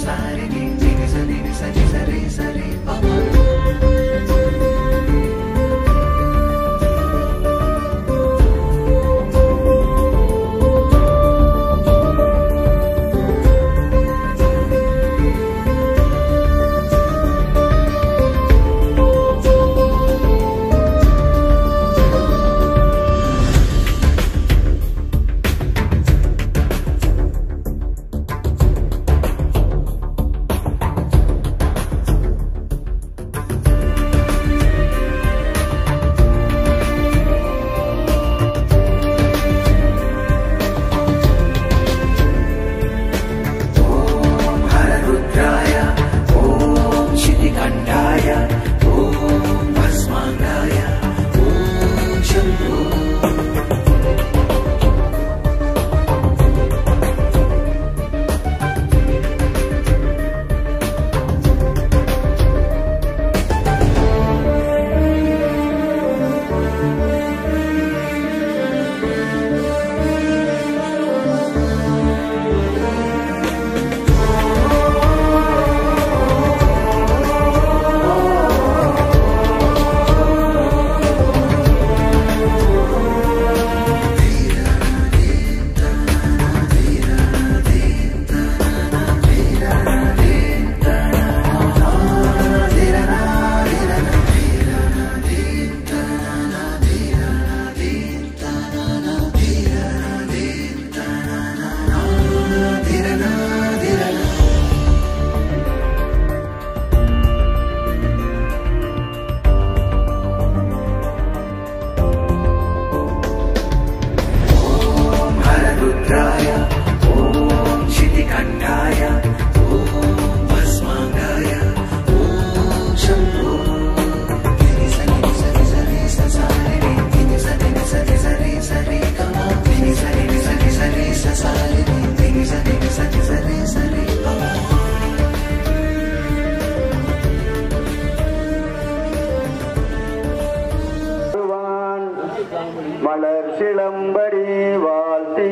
மலர் சிலம்படி வாழ்த்தி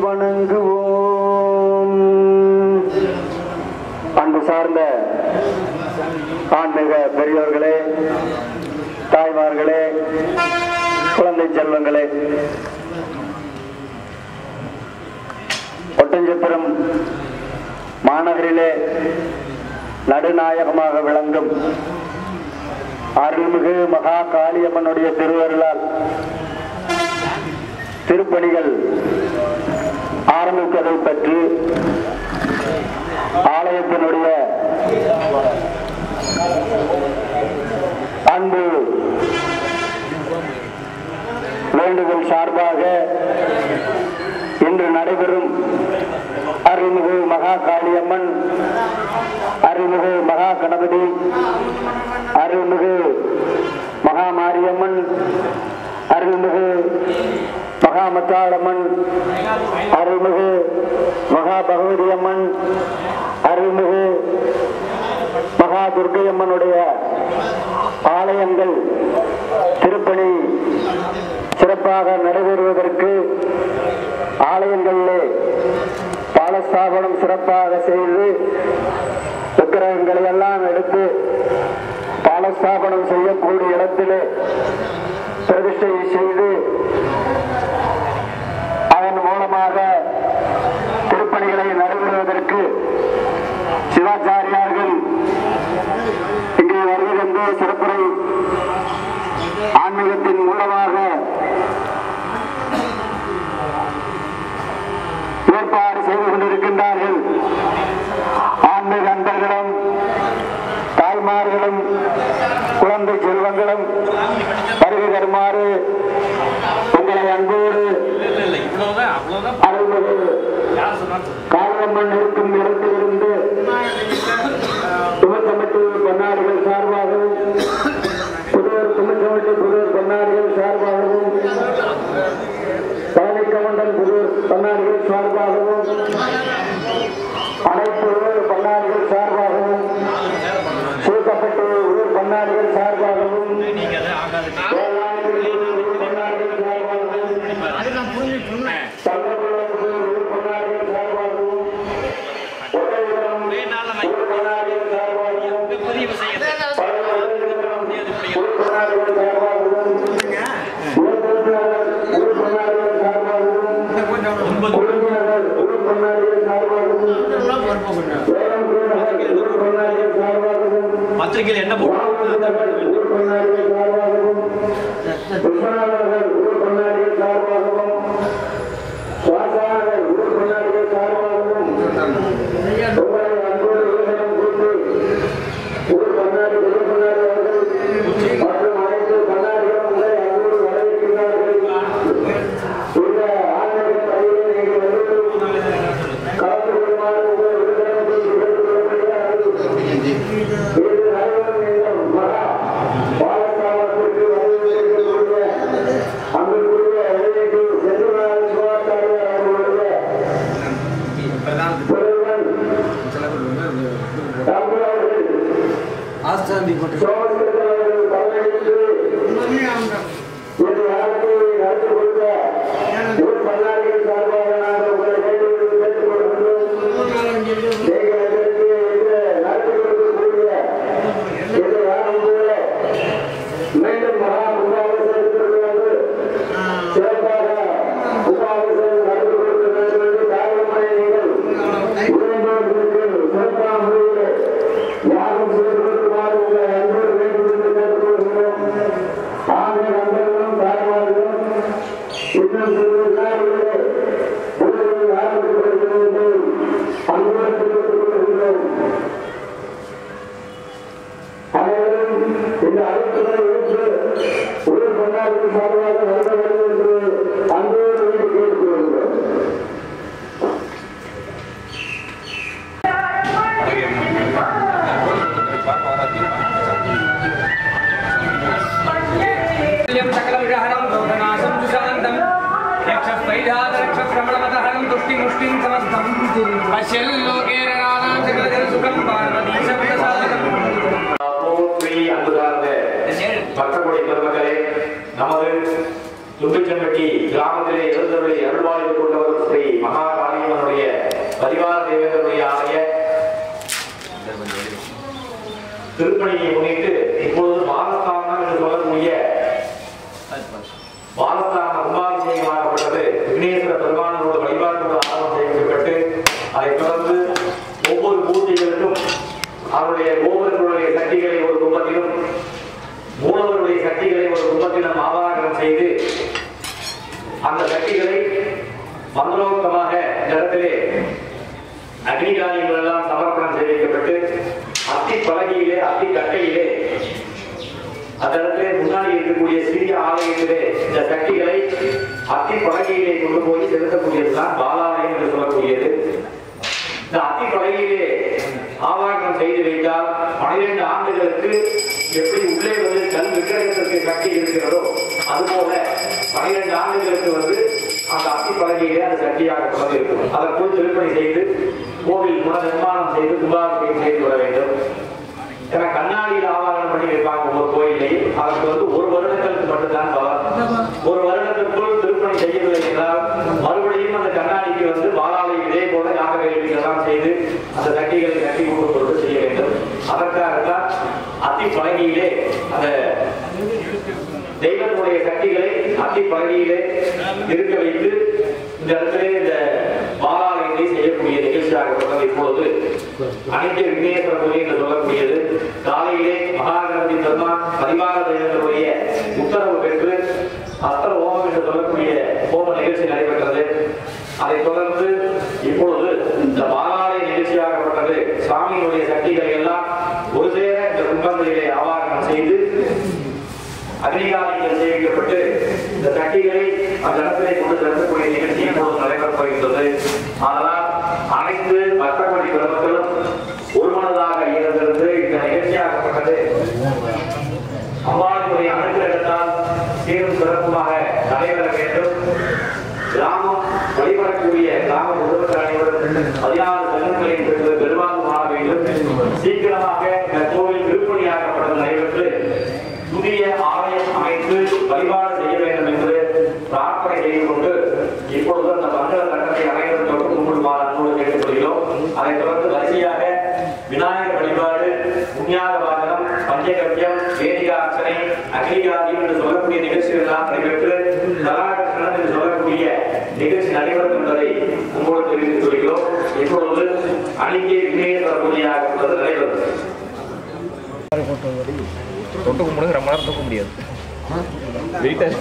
வணங்குவோம் அன்பு சார்ந்த ஆன்மீக பெரியோர்களே தாய்மார்களே குழந்தை செல்வங்களே ஒட்டஞ்சத்திரம் மாநகரிலே நடுநாயகமாக விளங்கும் அருள்மிகு மகா காளியம்மனுடைய திருவருளால் திருப்பணிகள் ஆரம்பிப்பதை பற்றி ஆலயத்தினுடைய அன்பு வேண்டுதல் சார்பாக இன்று நடைபெறும் அருள்மிகு மகா காளியம்மன் அருள்மிகு மகா கணபதி அருள்மிகு மகா மாரியம்மன் அருள்மிகு மகா மத்தாளம்மன் அருள்மிகு மகா பகவதி அம்மன் அருள்மிகு மகா துர்க்கை அம்மனுடைய ஆலயங்கள் திருப்பணி சிறப்பாக நடைபெறுவதற்கு ஆலயங்களிலே பாலஸ்தாபனம் சிறப்பாக செய்து விக்கிரகங்களை எல்லாம் எடுத்து பாலஸ்தாபனம் செய்யக்கூடிய இடத்திலே பிரதிஷ்டை செய்து அதன் மூலமாக திருப்பணிகளை நடைபெறுவதற்கு சிவாச்சாரியார்கள் இங்கே வருகிறது சிறப்புரை ஆன்மீகத்தின் மூலமாக ஏற்பாடு செய்து கொண்டிருக்கின்றார்கள் ஆன்மீக அன்பர்களும் தாய்மார்களும் குழந்தை செல்வங்களும் வருகை தருமாறு உங்களை அன்போடு இவ்வளவுதான் அவ்வளவுதான் அருள்மிகு யார் சொன்னாலும் காளியம்மன் இருக்கும் இடத்திலிருந்து துமச்சமட்டு பொன்னாடிகள் சார்பாகவும் புதுவர் துமச்சமட்டு புதுவர் பொன்னாடிகள் சார்பாகவும் பழனிக்கமண்டன் புதுவர் பொன்னாடிகள் சார்பாகவும் அனைத்து ஊர் பொன்னாடிகள் சார்பாகவும் சூக்கப்பட்டு ஊர் பொன்னாடிகள் சார்பாகவும் நீங்க அதை ஆகாது வேளாண்மை ஊர் பொன்னாடிகள் சார்பாகவும் அது நான் புரிஞ்சுட்டு இருந்தேன் சங்ககுலம் ஊர் பொன்னாடிகள் சார்பாகவும் உதவிடம் ஒரே நாள்ல நான் சேலம் குருநகர் ஊர் பொன்னாடிகள் சார்பாகவும் பத்திரிகையில் என்ன போட்டு வாகனநகர் ஊர் பொன்னாடிகள் சார்பாகவும் விஸ்வநாதநகர் ஊர் பொன்னாடிகள் சார்பாகவும் சுவாசாநகர் ஊர் பொன்னாடிகள் சார்பாகவும் உங்களை அன்போடு விவசாயம் கூட்டி ஊர் பொன்னாடி ஊர் பொன்னாடி அவர்கள் மற்றும் அனைத்து பொன்னாடிகளும் உங்களை அன்போடு வரவேற்கிறார்கள் இந்த ஆன்மீக பணியை நீங்கள் எல்லோரும் கலந்து கொள்ளுமாறு உங்களை விடுதலை செய்து கேட்டுக்கொள்ளப்படுகிறார்கள் இது நடைபெறும் எங்கள் மகா பாலஸ்தானத்திற்கு வரவேற்கக்கூடிய அன்புக்குரிய இளைஞர்கள் செல்வராஜ் சிவாச்சாரியார் அவர்களுடைய முதல்வன் டாக்டர் அவர்கள் சோமசுந்தர் அவர்கள் தலைமையேற்று இந்த யாத்திரையை நடத்தி கொடுத்த ஊர் பல்லாரிகள் சார்பாக நாங்கள் உங்களை வேண்டுகோள் கேட்டுக் கொள்கின்றோம் நீங்கள் இதற்கு இந்த நடத்தி கொடுக்கக்கூடிய இந்த யாரும் கூட மீண்டும் மகா கும்பாபிஷேகத்திற்கு வந்து சிறப்பாக கும்பாபிஷேகம் நடத்தி கொடுக்க வேண்டும் என்று காரணமாக நீங்கள் உடன்படிக்கைக்கு சிறப்பான முறையிலே யாகம் செய்து கொடுக்குமாறு உங்களை அன்போடு வேண்டும் என்று கேட்டுக் கொள்கிறோம் ஆகிய நண்பர்களும் தாய்மார்களும் இன்னும் சிறிது நாளிலே உடலில் ஆரம்பிக்கப்படுகிறது என்று அன்போடு தெரிவித்துக் கொள்கிறோம் அனைவரும் இந்த அழைப்புகளை ஏற்று உடல் கொண்டாடி சார்பாக வருட வேண்டும் என்று அன்போடு வேண்டி கேட்டுக் கொள்கிறோம் सकलविषहरं लोकनाशं सुशान्तं यक्षस्वैधातरक्षश्रमणमतहरं तुष्टिमुष्टिं समस्तं पश्यल्लोके रणानां सकलजनसुखं पार्वतीशब्दसाधकम् போற்றி அன்பு சார்ந்த பக்தகுடி பெருமக்களே நமது தும்பிச்சம்பட்டி கிராமத்திலே எழுந்தருளை அருள்வாய்வு கொண்டவர் ஸ்ரீ மகா காளியம்மனுடைய பரிவார தேவேந்தருடைய ஆலய திருப்பணியை முன்னிட்டு இப்பொழுது பாலஸ்தானம் என்று சொல்லக்கூடிய பாலஸ்தான கும்பாபிஷேகமாகப்பட்டது விக்னேஸ்வர பெருமானோட வழிபாட்டோடு ஆரம்பம் செய்யப்பட்டு அதைத் தொடர்ந்து ஒவ்வொரு பூஜைகளுக்கும் அவருடைய கோபுரங்களுடைய சக்திகளை ஒரு கும்பத்திலும் மூலவருடைய சக்திகளை ஒரு கும்பத்திலும் ஆவாகனம் செய்து அந்த சக்திகளை மந்திரோக்தமாக இந்த இடத்திலே அக்னிகாரியங்கள் எல்லாம் சமர்ப்பணம் செய்திருக்கப்பட்டு அத்தி பலகையிலே அத்தி கட்டையிலே அந்த இடத்திலே முன்னாடி இருக்கக்கூடிய சிறிய ஆலயத்திலே இந்த சக்திகளை அத்தி பலகையிலே கொண்டு போய் செலுத்தக்கூடியதுதான் பாலாலயம் என்று சொல்லக்கூடியது இந்த அத்தி பலகையிலே ஆவாகனம் செய்து வைத்தால் பனிரெண்டு ஆண்டுகளுக்கு எப்படி உள்ளே வந்து கல் விக்கிரகத்திற்கு சக்தி இருக்கிறதோ அதுபோல பனிரெண்டு ஆண்டுகளுக்கு வந்து அந்த அத்தி பலகையிலே அந்த சக்தியாக தொடர்ந்து இருக்கும் அதற்குள் திருப்பணி செய்து கோவில் புன நிர்மாணம் செய்து கும்பாபிஷேகம் செய்து வர வேண்டும் ஏன்னா கண்ணாடியில் ஆவாகனம் பண்ணி வைப்பாங்க ஒவ்வொரு கோயிலையும் அதற்கு வந்து ஒரு வருடங்களுக்கு மட்டும்தான் பலன் ஒரு வருடத்திற்குள் திருப்பணி செய்யவில்லை என்றால் மறுபடியும் அந்த கண்ணாடிக்கு வந்து பாலாலை இதே போல யாக வேள்விகள் எல்லாம் செய்து அந்த சட்டிகளை கட்டி கொண்டு கொண்டு செய்ய வேண்டும் அதற்காகத்தான் அத்தி பலகையிலே அந்த தெய்வத்தினுடைய சக்திகளை அத்தி பலகையிலே இருக்க வைத்து இந்த இடத்திலே இந்த பாலாலயத்தை செய்யக்கூடிய நிகழ்ச்சியாகப்பட்டது இப்பொழுது அனைத்து விக்னேஸ்வர பூஜை என்று சொல்லக்கூடியது காலையிலே மகாகணபதி பெருமான் பரிவார தெய்வங்களுடைய உத்தரவு பெற்று அஸ்திர ஹோமம் என்று சொல்லக்கூடிய ஹோம நிகழ்ச்சி நடைபெற்றது அதைத் தொடர்ந்து இப்பொழுது இந்த பாலாலய நிகழ்ச்சியாகப்பட்டது சுவாமியினுடைய சக்திகளை எல்லாம் ஒரு சேர இந்த கும்பங்களிலே ஆவாகனம் செய்து அக்னிகாரிகள் சேவிக்கப்பட்டு இந்த சட்டிகளை அந்த இடத்திலே கொண்டு செல்லக்கூடிய நிகழ்ச்சி இப்பொழுது நடைபெறப் போகின்றது ஆனால் அனைத்து பக்தகோடி பெருமக்களும் ஒருமனதாக இருந்திருந்து இந்த நிகழ்ச்சியாகப்பட்டது அம்பாளுடைய அனுகிரகத்தால் சீரும் சிறப்புமாக நடைபெற வேண்டும் கிராமம் வழிபடக்கூடிய கிராம குடும்பத்தில் அனைவரும் பதினாறு செல்வங்களை பெற்று பெருவாங்கு மாற வேண்டும் சீக்கிரமாக இந்த கோவில் திருப்பணியாக்கப்பட்டது நடைபெற்று புதிய ஆலயம் அமைத்து வழிபாடு செய்ய வேண்டும் என்று பிரார்த்தனை செய்து கொண்டு இப்பொழுது அந்த மங்கள தட்டத்தை அனைவரும் தொட்டு கும்பிடுமாறு அன்போடு கேட்டுக்கொள்கிறோம் அதைத் தொடர்ந்து வரிசையாக விநாயகர் வழிபாடு புண்ணியாக வாகனம் பஞ்சகவியம் வேதிகா அர்ச்சனை அகிலிகாரியம் என்று சொல்லக்கூடிய நிகழ்ச்சிகள் எல்லாம் நடைபெற்று கலாகிருஷ்ணன் என்று சொல்லக்கூடிய நிகழ்ச்சி நடைபெறும் என்பதை உங்களோடு தெரிவித்துக் கொள்கிறோம் இப்பொழுது அணிக்கை விக்னேஸ்வர பூஜையாக என்பது நடைபெறும் தொட்டு கும்பிடுங்க ரொம்ப நேரம் தூக்க முடியாது வெயிட்டர்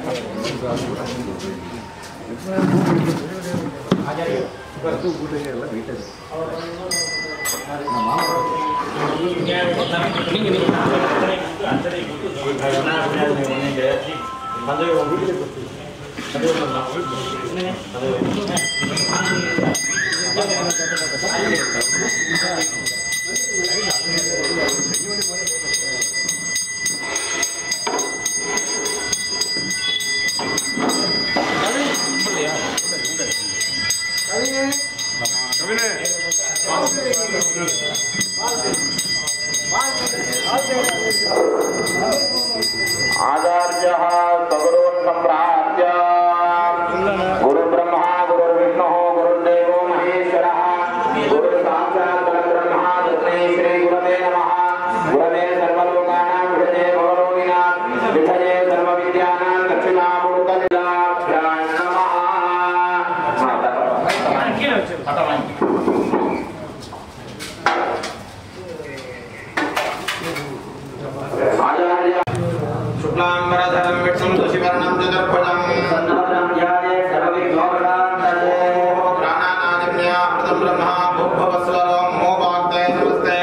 आचार्य सगुरून् सम्प्राप्य गुरुब्रह्मा गुरुर्विष्णुः गुरुर्देवो महेश्वरः गुरुः साक्षात् परब्रह्मा तस्मै श्रीगुरवे नमः गुरवे सर्वलोकानां विषये भवरोगिणां विषये सर्वविद्यानां दक्षिणामूर्तनिलाभ्यां नमः आचार्य शुक्लाम्बरधरं विष्णुं शशिवर्णं चतुर्भुजं प्राणानादिन्यामृतं ब्रह्मा भुग्भवस्वरं मोवाक्तये नमस्ते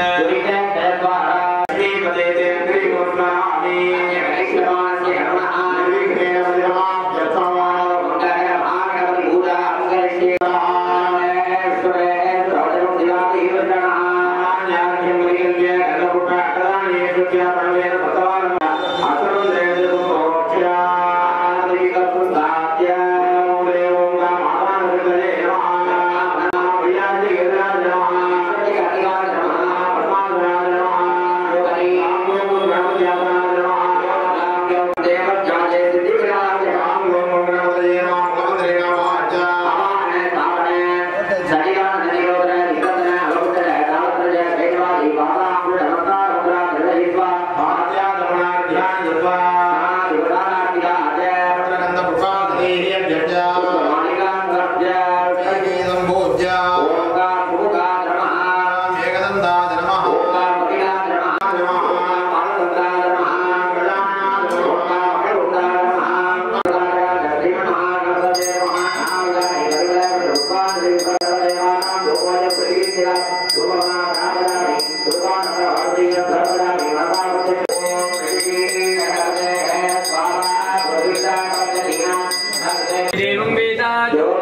देवं वेदा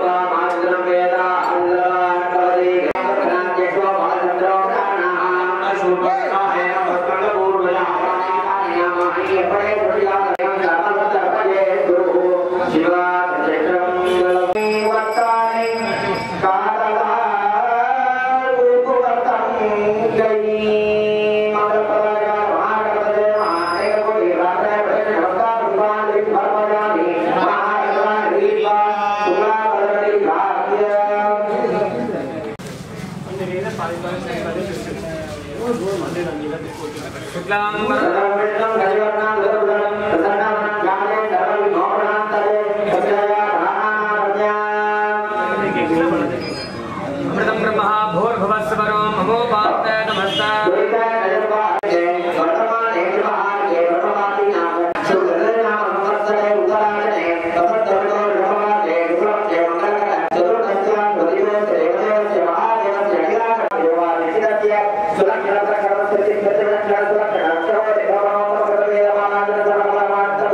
अमृतं ब्रह्म भोर्भुवस्वरो ममोपात्त नमस्ते Thank you.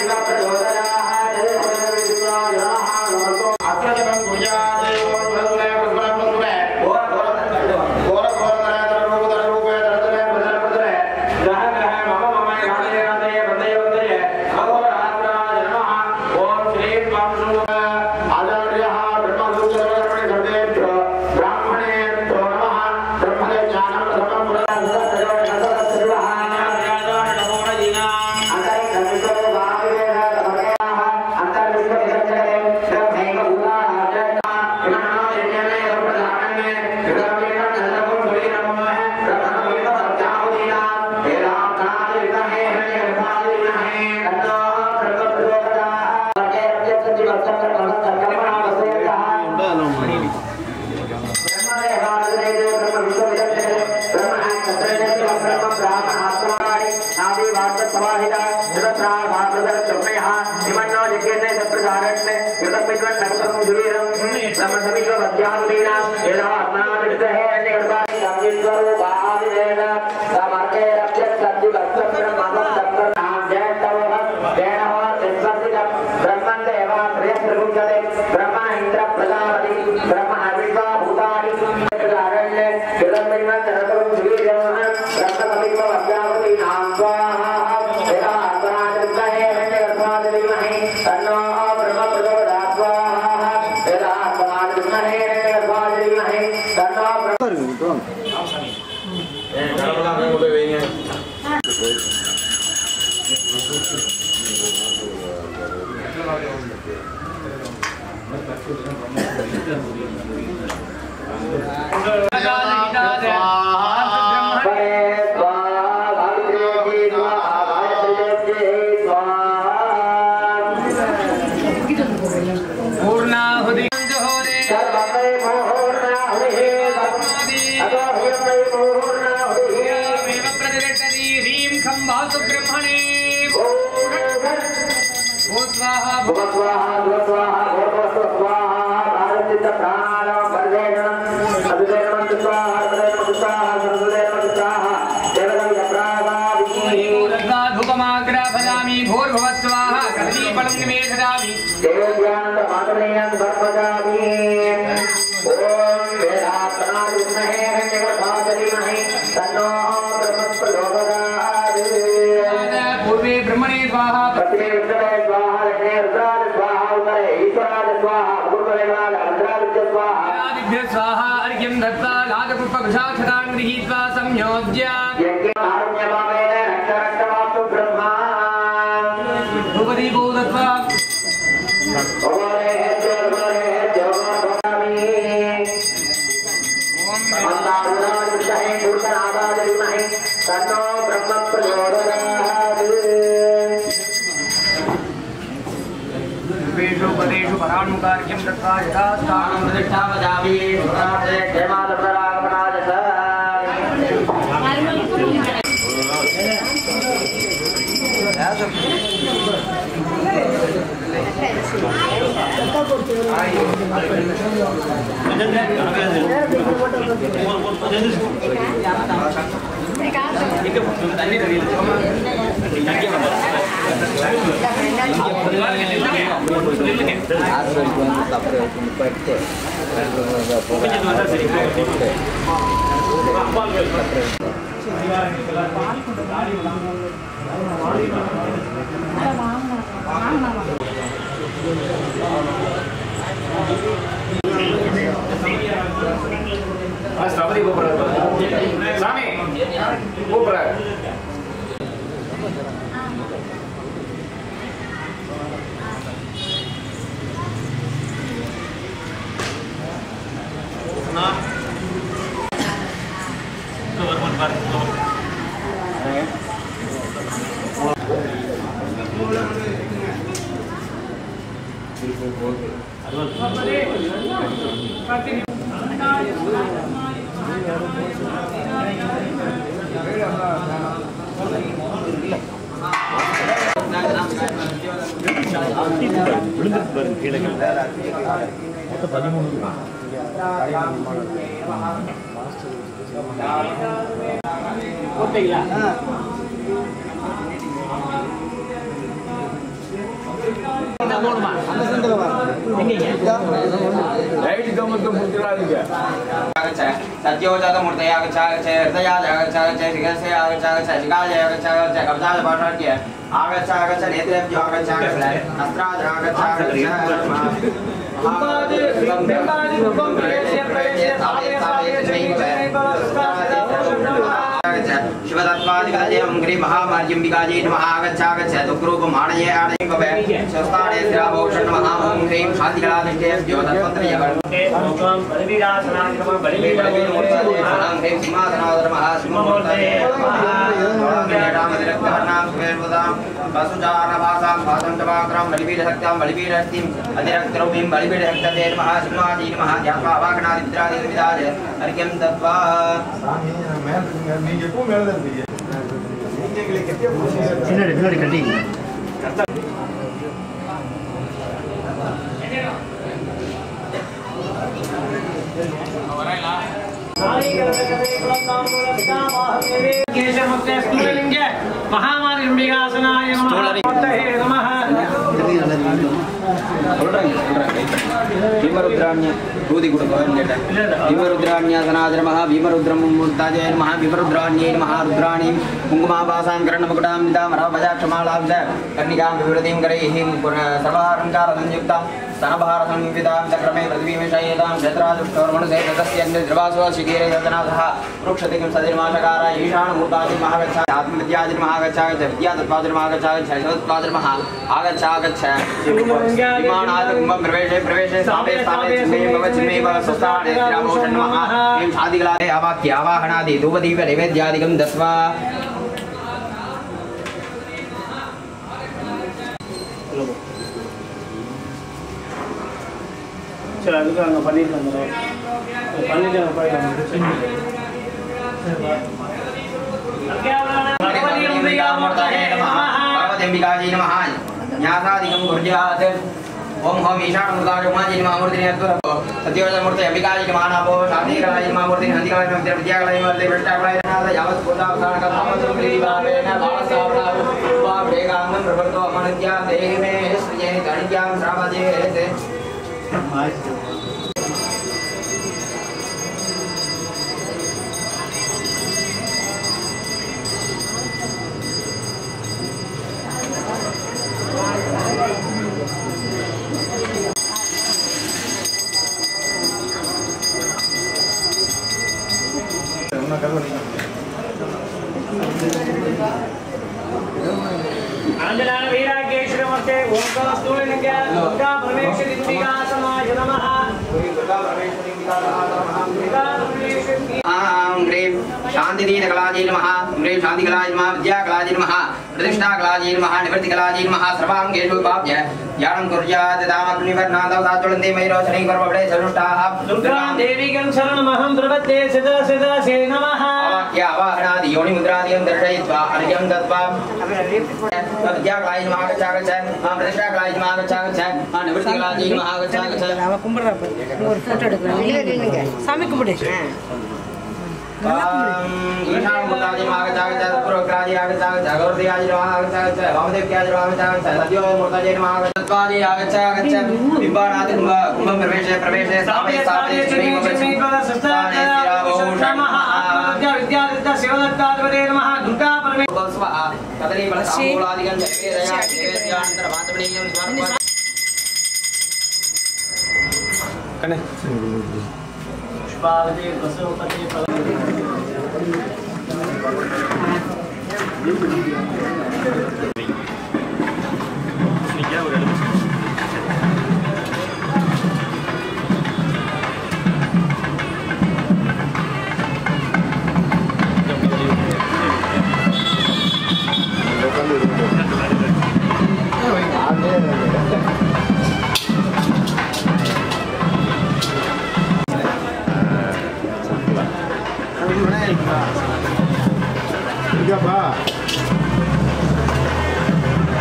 ब्रह्म इंद्र प्रजापति ब्रह्म अविद्वा भूतानि अरण्य किरमिव तरतुं वीर्यः ब्रह्म कवित्व वज्रावती नाम स्वाहा यदा आत्मनादिमहे हिरण्यगर्भादिमहे तन्नो ब्रह्म प्रचोदयात् स्वाहा यदा आत्मनादिमहे हिरण्यगर्भादिमहे तन्नो ब्रह्म परे स्वाहा गायत्री स्वाहा गायत्री स्वाहा पूर्णाहुति जोरे सर्वमय मोहनाहुतिः अतो ह्यमय मोहनाहुतिः एव प्रतिष्ठति ह्रीं खं वासु ब्रह्मणे भो स्वाहा भो भगवत्वाहा भगवत्वाहा भगवत्वाहा भारतित प्राणो वर्धेन अभिदेवं स्वाहा अभिदेवं स्वाहा सर्वदेवं स्वाहा देवदं प्रावादिः धूपमाग्राभजामि भूर्भुवः स्वाहा कदलीफलं निवेदयामि देव्यानंद मातृयं सर्वदामि ओम वेदात्मनादिमहे हिरण्यगर्भादिमहे तन्नो ब्रह्म प्रचोदयात् पूर्वे ब्रह्मणे स्वाहा पत्नी विष्णवे स्वाहा लक्ष्मी रुद्राज स्वाहा उत्तरे ईश्वराज स्वाहा पूर्वदेवाज रुद्रादित्य स्वाहा आदिभ्य स्वाहा अर्घ्यं दत्त्वा लाजपुष्पकुशाक्षतान् गृहीत्वा संयोज्य कारुण्यभावेन रक्त रक्तमातु ब्रह्मा धूपदीपो दत्त्वा ओरे जोरे जोगामि ॐ मन्दारुणाय विष्णवे भूषणादादिमहे तन्नो ब्रह्म प्रचोदयात् रूपेषु पदेषु पराणुकार्यं दत्त्वा यथा स्थानं प्रतिष्ठापयामि सुराते क्षेमादपरागमनाय च ஸ்தபதி கூப்பிடுறாரு சாமி கூப்பிடுறாரு सत्योजात मूर्तय आगच्छ आगच्छ हृदयाज आगच्छ आगच्छ शिखस्य आगच्छ आगच्छ शिखाय आगच्छ आगच्छ कब्जाज पाठाट्य आगच्छ आगच्छ नेत्रेभ्यो आगच्छ आगच्छ अस्त्राज आगच्छ आगच्छ शिवतत्त्वादिकाजयं गिरि महामार्यम्बिकाजय नमः आगच्छ आगच्छ दुग्रूपम् आणये आणये भवे स्वस्थाने श्रीराभूषण नमः ॐ ह्रीं शान्तिकलादिष्टेभ्यो तत्पत्रयवन् மகாமாரிம்பிகாசனாய நமः ಭೀಮರುದ್ರಾಣ್ಯ ಬೂದಿ ಕೊಡುವ ಭೀಮರುದ್ರಾಣ್ಯಾಸನಾದ ನಮಃ ಭೀಮರುದ್ರಂ ಮೂರ್ತಾಜಯ ನಮಃ ಭೀಮರುದ್ರಾಣ್ಯೇ ನಮಃ ರುದ್ರಾಣಿ ಕುಂಕುಮಾಭಾಸಾಂ ಕರ್ಣಮಕುಟಾಂ ನಿತಾಮರಭಜಾಕ್ಷಮಾಲಾಬ್ಧ ಕರ್ಣಿಕಾಂ ವಿವೃತಿಂ करैः ಸರ್ವಾರಂಕಾರ ಸಂಯುಕ್ತಾಂ ಸ್ತನಭಾರ ಸಂವಿಧಾಂ ಚಕ್ರಮೇ ಪೃಥ್ವೀಮಿಷಯೇತಾಂ ಕ್ಷೇತ್ರಾದುಷ್ಟೋರ್ಮಣುಸೇ ತತಸ್ಯ ನಿರ್ವಾಸೋ ಶಿಖೇರೆ ಯತನಾಥಃ ವೃಕ್ಷತಿಕಿಂ ಸದಿರ್ಮಾಷಕಾರ ಈಶಾನಮೂರ್ತಾದಿರ್ಮಹಾಗಚ್ಚ ಆತ್ಮವಿದ್ಯಾದಿರ್ಮಹಾಗಚ್ಚಾಗಚ್ಚ ವಿದ್ಯಾತತ್ಪಾದಿರ್ಮಹಾಗಚ್ಚಾಗಚ್ಚ ಶಿವತ್ಪಾದಿರ್ಮಹ ಆಗಚ್ಚ ಆಗಚ್ಚ विमानात् कुम्भं प्रवेशे प्रवेशे स्थापे स्थापे चिन्मे भव चिन्मे भव स्वस्थाने श्रीरामोषण नमः एवं शादिकलादे आवाक्य आवाहनादि धूपदीप नैवेद्यादिकं दत्वा சரி அதுக்கு அங்கே பண்ணிட்டு வந்துடும் பண்ணிட்டு அங்கே போயிடலாம் भगवत्यम्बिकाजी नमः न्यासादिकं कुर्यात् ओम हम ईशान मुदाज उमाजी नमः मूर्ति नेत्र सत्योज मूर्ति अंबिकाजी नमः नामो शांतिकराजी नमः मूर्ति हंतिकराजी नमः विद्याकराजी मूर्ति विष्टाकराजी नमः यावत् पुदावसानक धामतं क्रीडिभावेन बालसावराव वा वेगांगं प्रवर्तो अमनद्या देहि मे श्रिये गणिज्ञां श्रावजे हेते ఆంజనేయ వీరాగేశ్వరమస్తే ఓంకార స్థూలింగ దుర్గా పరమేశ్వరింబికాసనాయ నమః आं ह्रीं शान्तिदीनकलाजी नमः ह्रीं शान्तिकलाजी नमः विद्याकलाजी नमः प्रतिष्ठाकलाजी नमः निवृत्तिकलाजी नमः सर्वाङ्गेषु भाव्य ज्ञानं कुर्यात् तामग्निवर्णादौ साज्वलन्ति मयूरोचनी पर्वपडे चतुष्टाः దుర్గా దేవికం శరణమహం ప్రపద్ये సదా సదా సే నమః अवाक्य अवाहनादि योनिमुद्रादिकं दर्शयित्वा अर्घ्यं दत्त्वा विद्याकलाजी नमः गच्छागच्छ प्रतिष्ठाकलाजी नमः गच्छागच्छ निवृत्तिकलाजी नमः गच्छागच्छ அவன் கும்பிட்றப்ப ஒரு ஃபோட்டோ எடுக்கணும் சாமி கும்பிடு ईशानमुद्रादि आगच्छागच्छ पूर्वग्रादि आगच्छागच्छ गौरदेयादि आगच्छागच्छ वामदेव्यादि आगच्छागच्छ सद्योमूर्तादि आगच्छत्वादि आगच्छागच्छ बिम्बानादि कुम्भ कुम्भं प्रवेशे प्रवेशे स्थापे स्थापे चिन्मयि విద్యాదిత్య శివదత్తాధిపతే నమః దుర్గా పరమేశ్వర स्वः कदली फलसाङ्गूलादिकं जपेदया नैवेद्यानन्तरमातमनीयं समर्पयामि पुष्पावती बसवपति இருக்காப்பா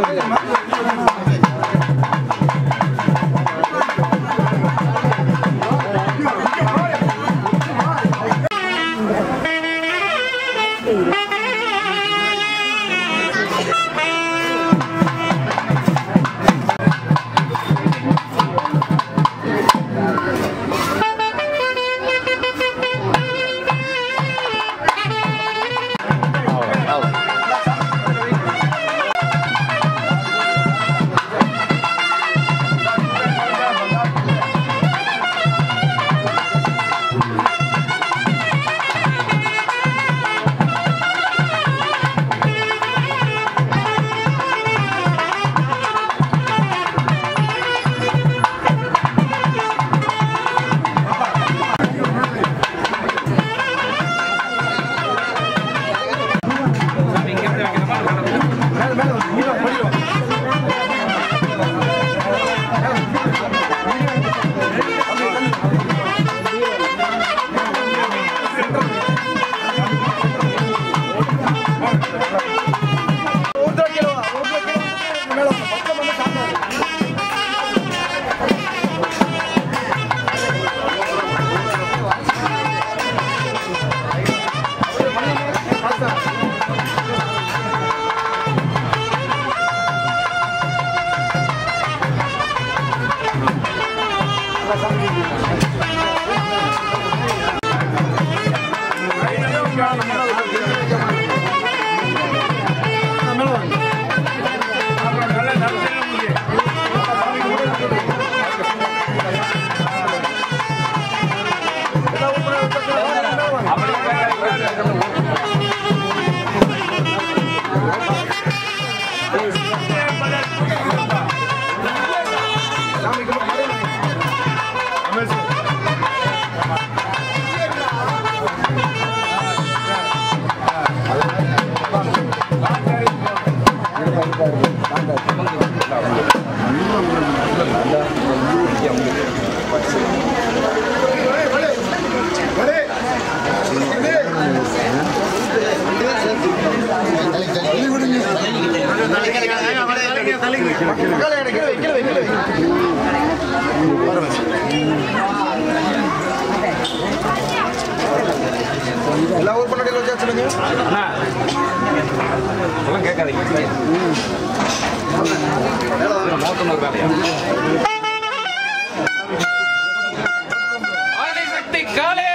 ஆதிசக்தி காளே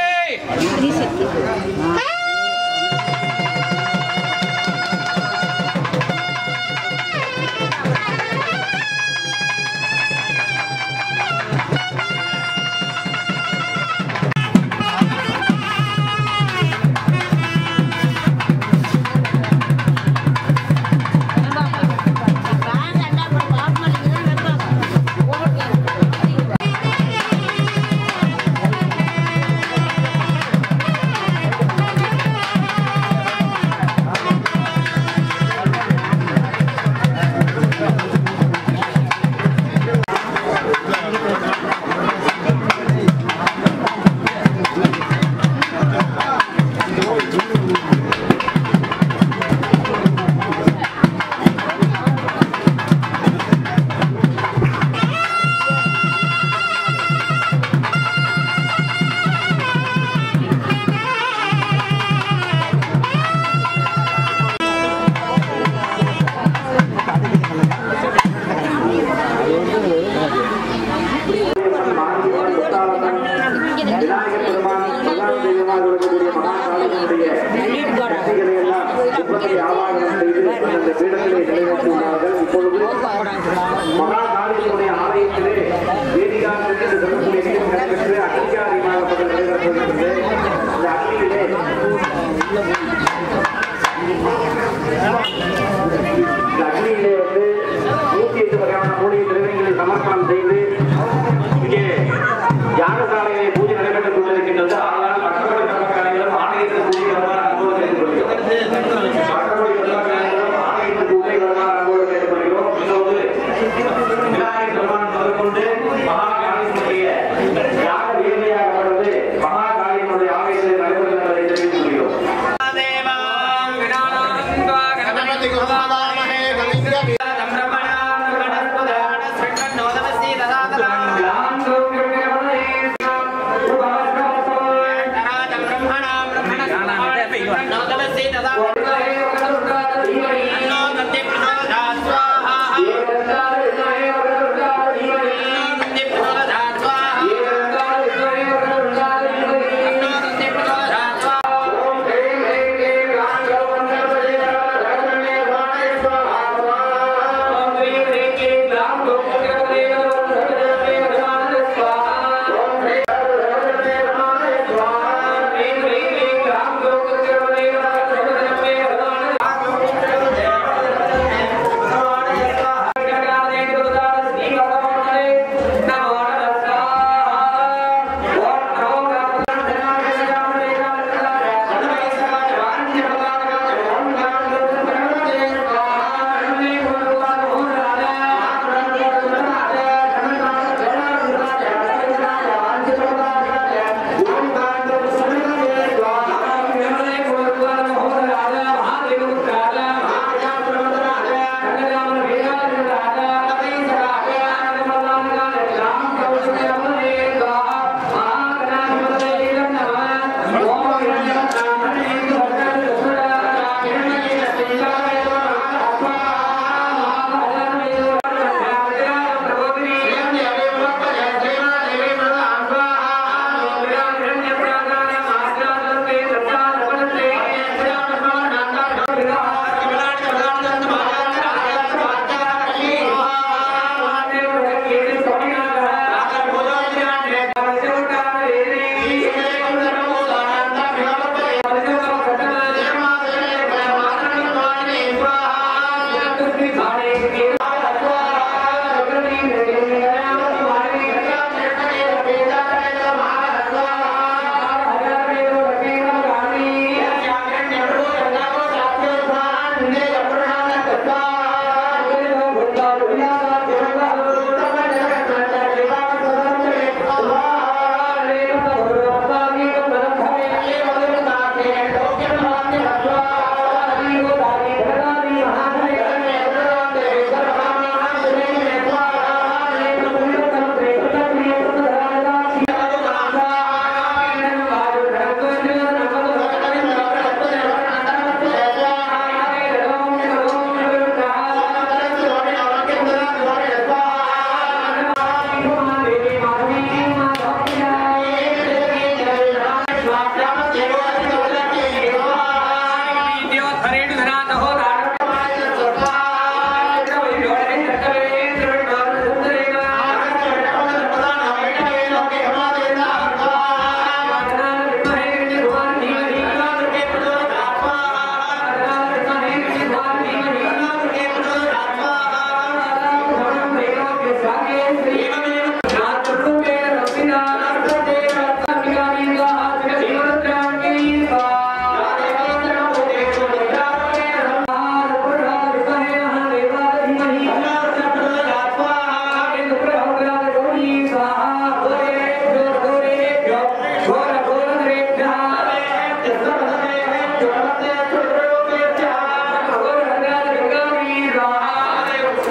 விநாயகர் பெருமான் பிரதான தெய்வமாக இருக்கக்கூடிய மகாகாலனுடைய சக்திகளை எல்லாம் இப்படி ஆவாகனம் செய்து அந்த பீடத்திலே நிறைவேற்றியுள்ளார்கள் இப்பொழுது மகாகாலியினுடைய ஆலயத்திலே வேதிகாலத்தில் என்று சொல்லக்கூடிய நிகழ்ச்சி நடைபெற்று அக்னிகாரியமாகப்பட்ட நடைபெறுகிறது அந்த அக்னியிலே இந்த அக்னியிலே வந்து நூத்தி எட்டு வகையான மூலிகை திரவியங்களை சமர்ப்பணம் செய்து இங்கே யாகசாலையிலே பூஜை நடைபெற்றுக் கொண்டிருக்கின்றது ஆனால் மற்றபடி கர்மக்காரிகளும் ஆலயத்தில் பூஜை வருமாறு அன்போடு கேட்டுக்கொள்கிறோம் மற்றபடி கர்மக்காரிகளும் ஆலயத்துக்கு உள்ளே வருமாறு அன்போடு கேட்டுக்கொள்கிறோம் இன்னொரு விநாயகர் பெருமான் முதற்கொண்டு மகாகாளியினுடைய யாக வேலையாகப்படுவது மகாகாளியினுடைய ஆலயத்தில் நடைபெறும் என்பதை தெரிவித்துக் கொள்கிறோம் தேவாம் விநாயகர்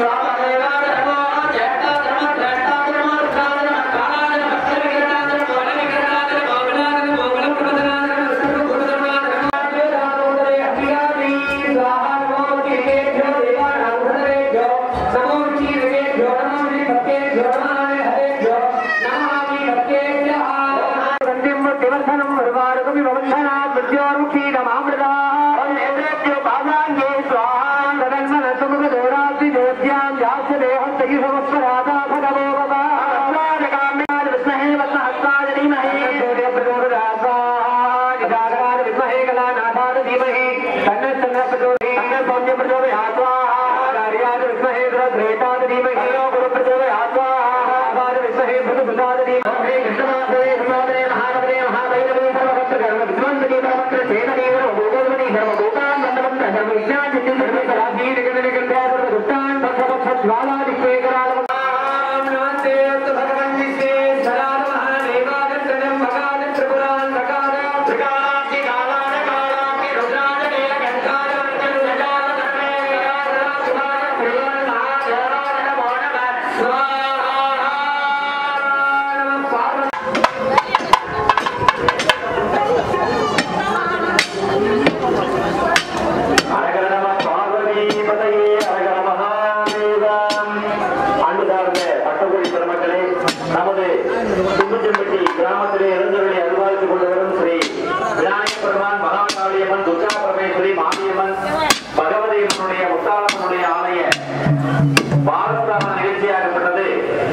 அன்பு சார்ந்த பட்டமொழி பெருமக்களே நமது தும்பச்சம்பட்டி கிராமத்திலே இறந்தவர்களை அருள்வாழ்த்துக் கொண்டு வரும் ஸ்ரீ விநாயகப் பெருமான் மகாகாளியம்மன் துர்கா பரமேஸ்வரி மாரியம்மன் பகவதி அம்மனுடைய முத்தாளம்மனுடைய ஆலய பாரஸ்தான நிகழ்ச்சியாகப்பட்டது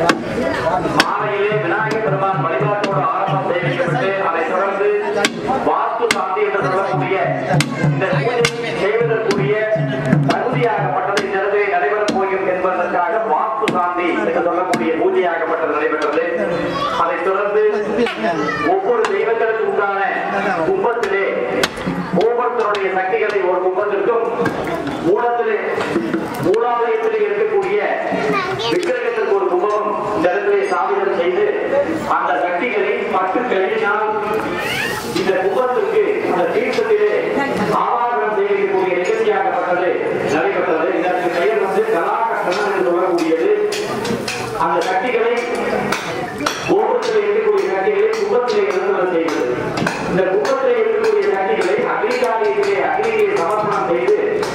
மாலையிலே விநாயகப் பெருமான் வழிபாட்டோடு ஆரம்பம் செய்யப்பட்டு அதைத் தொடர்ந்து வாஸ்து சாந்தி என்று சொல்லக்கூடிய இந்த பூஜை செய்வதற்குரிய தகுதியாகப்பட்டது இந்த இடத்திலே நடைபெறப் போகும் என்பதற்காக வாஸ்து சாந்தி என்று சொல்லக்கூடிய பூஜையாகப்பட்டது நடைபெற்றது அதைத் தொடர்ந்து ஒவ்வொரு தெய்வங்களுக்கு உண்டான கும்பத்திலே ஒவ்வொருத்தருடைய சக்திகளை ஒரு கும்பத்திற்கும் மூலத்திலே மூலாலயத்திலே இருக்கக்கூடிய விக்கிரகத்திற்கு ஒரு கும்பம் இந்த இடத்திலே ஸ்தாபிதம் செய்து அந்த சக்திகளை பட்டு கழினால் இந்த கும்பத்திற்கு அந்த தீர்த்தத்திலே ஆவாகனம் செய்யக்கூடிய நிகழ்ச்சியாகப்பட்டது நடைபெற்றது இதற்கு பெயர் வந்து கலாகட்டணம் என்று சொல்லக்கூடியது அந்த சக்திகளை கோபுரத்தில் இருக்கக்கூடிய சக்திகளை கும்பத்திலே இருந்து செய்வது இந்த கும்பத்திலே இருக்கக்கூடிய சக்திகளை அக்னிகாரியத்திலே அக்னியை சமர்ப்பணம் செய்து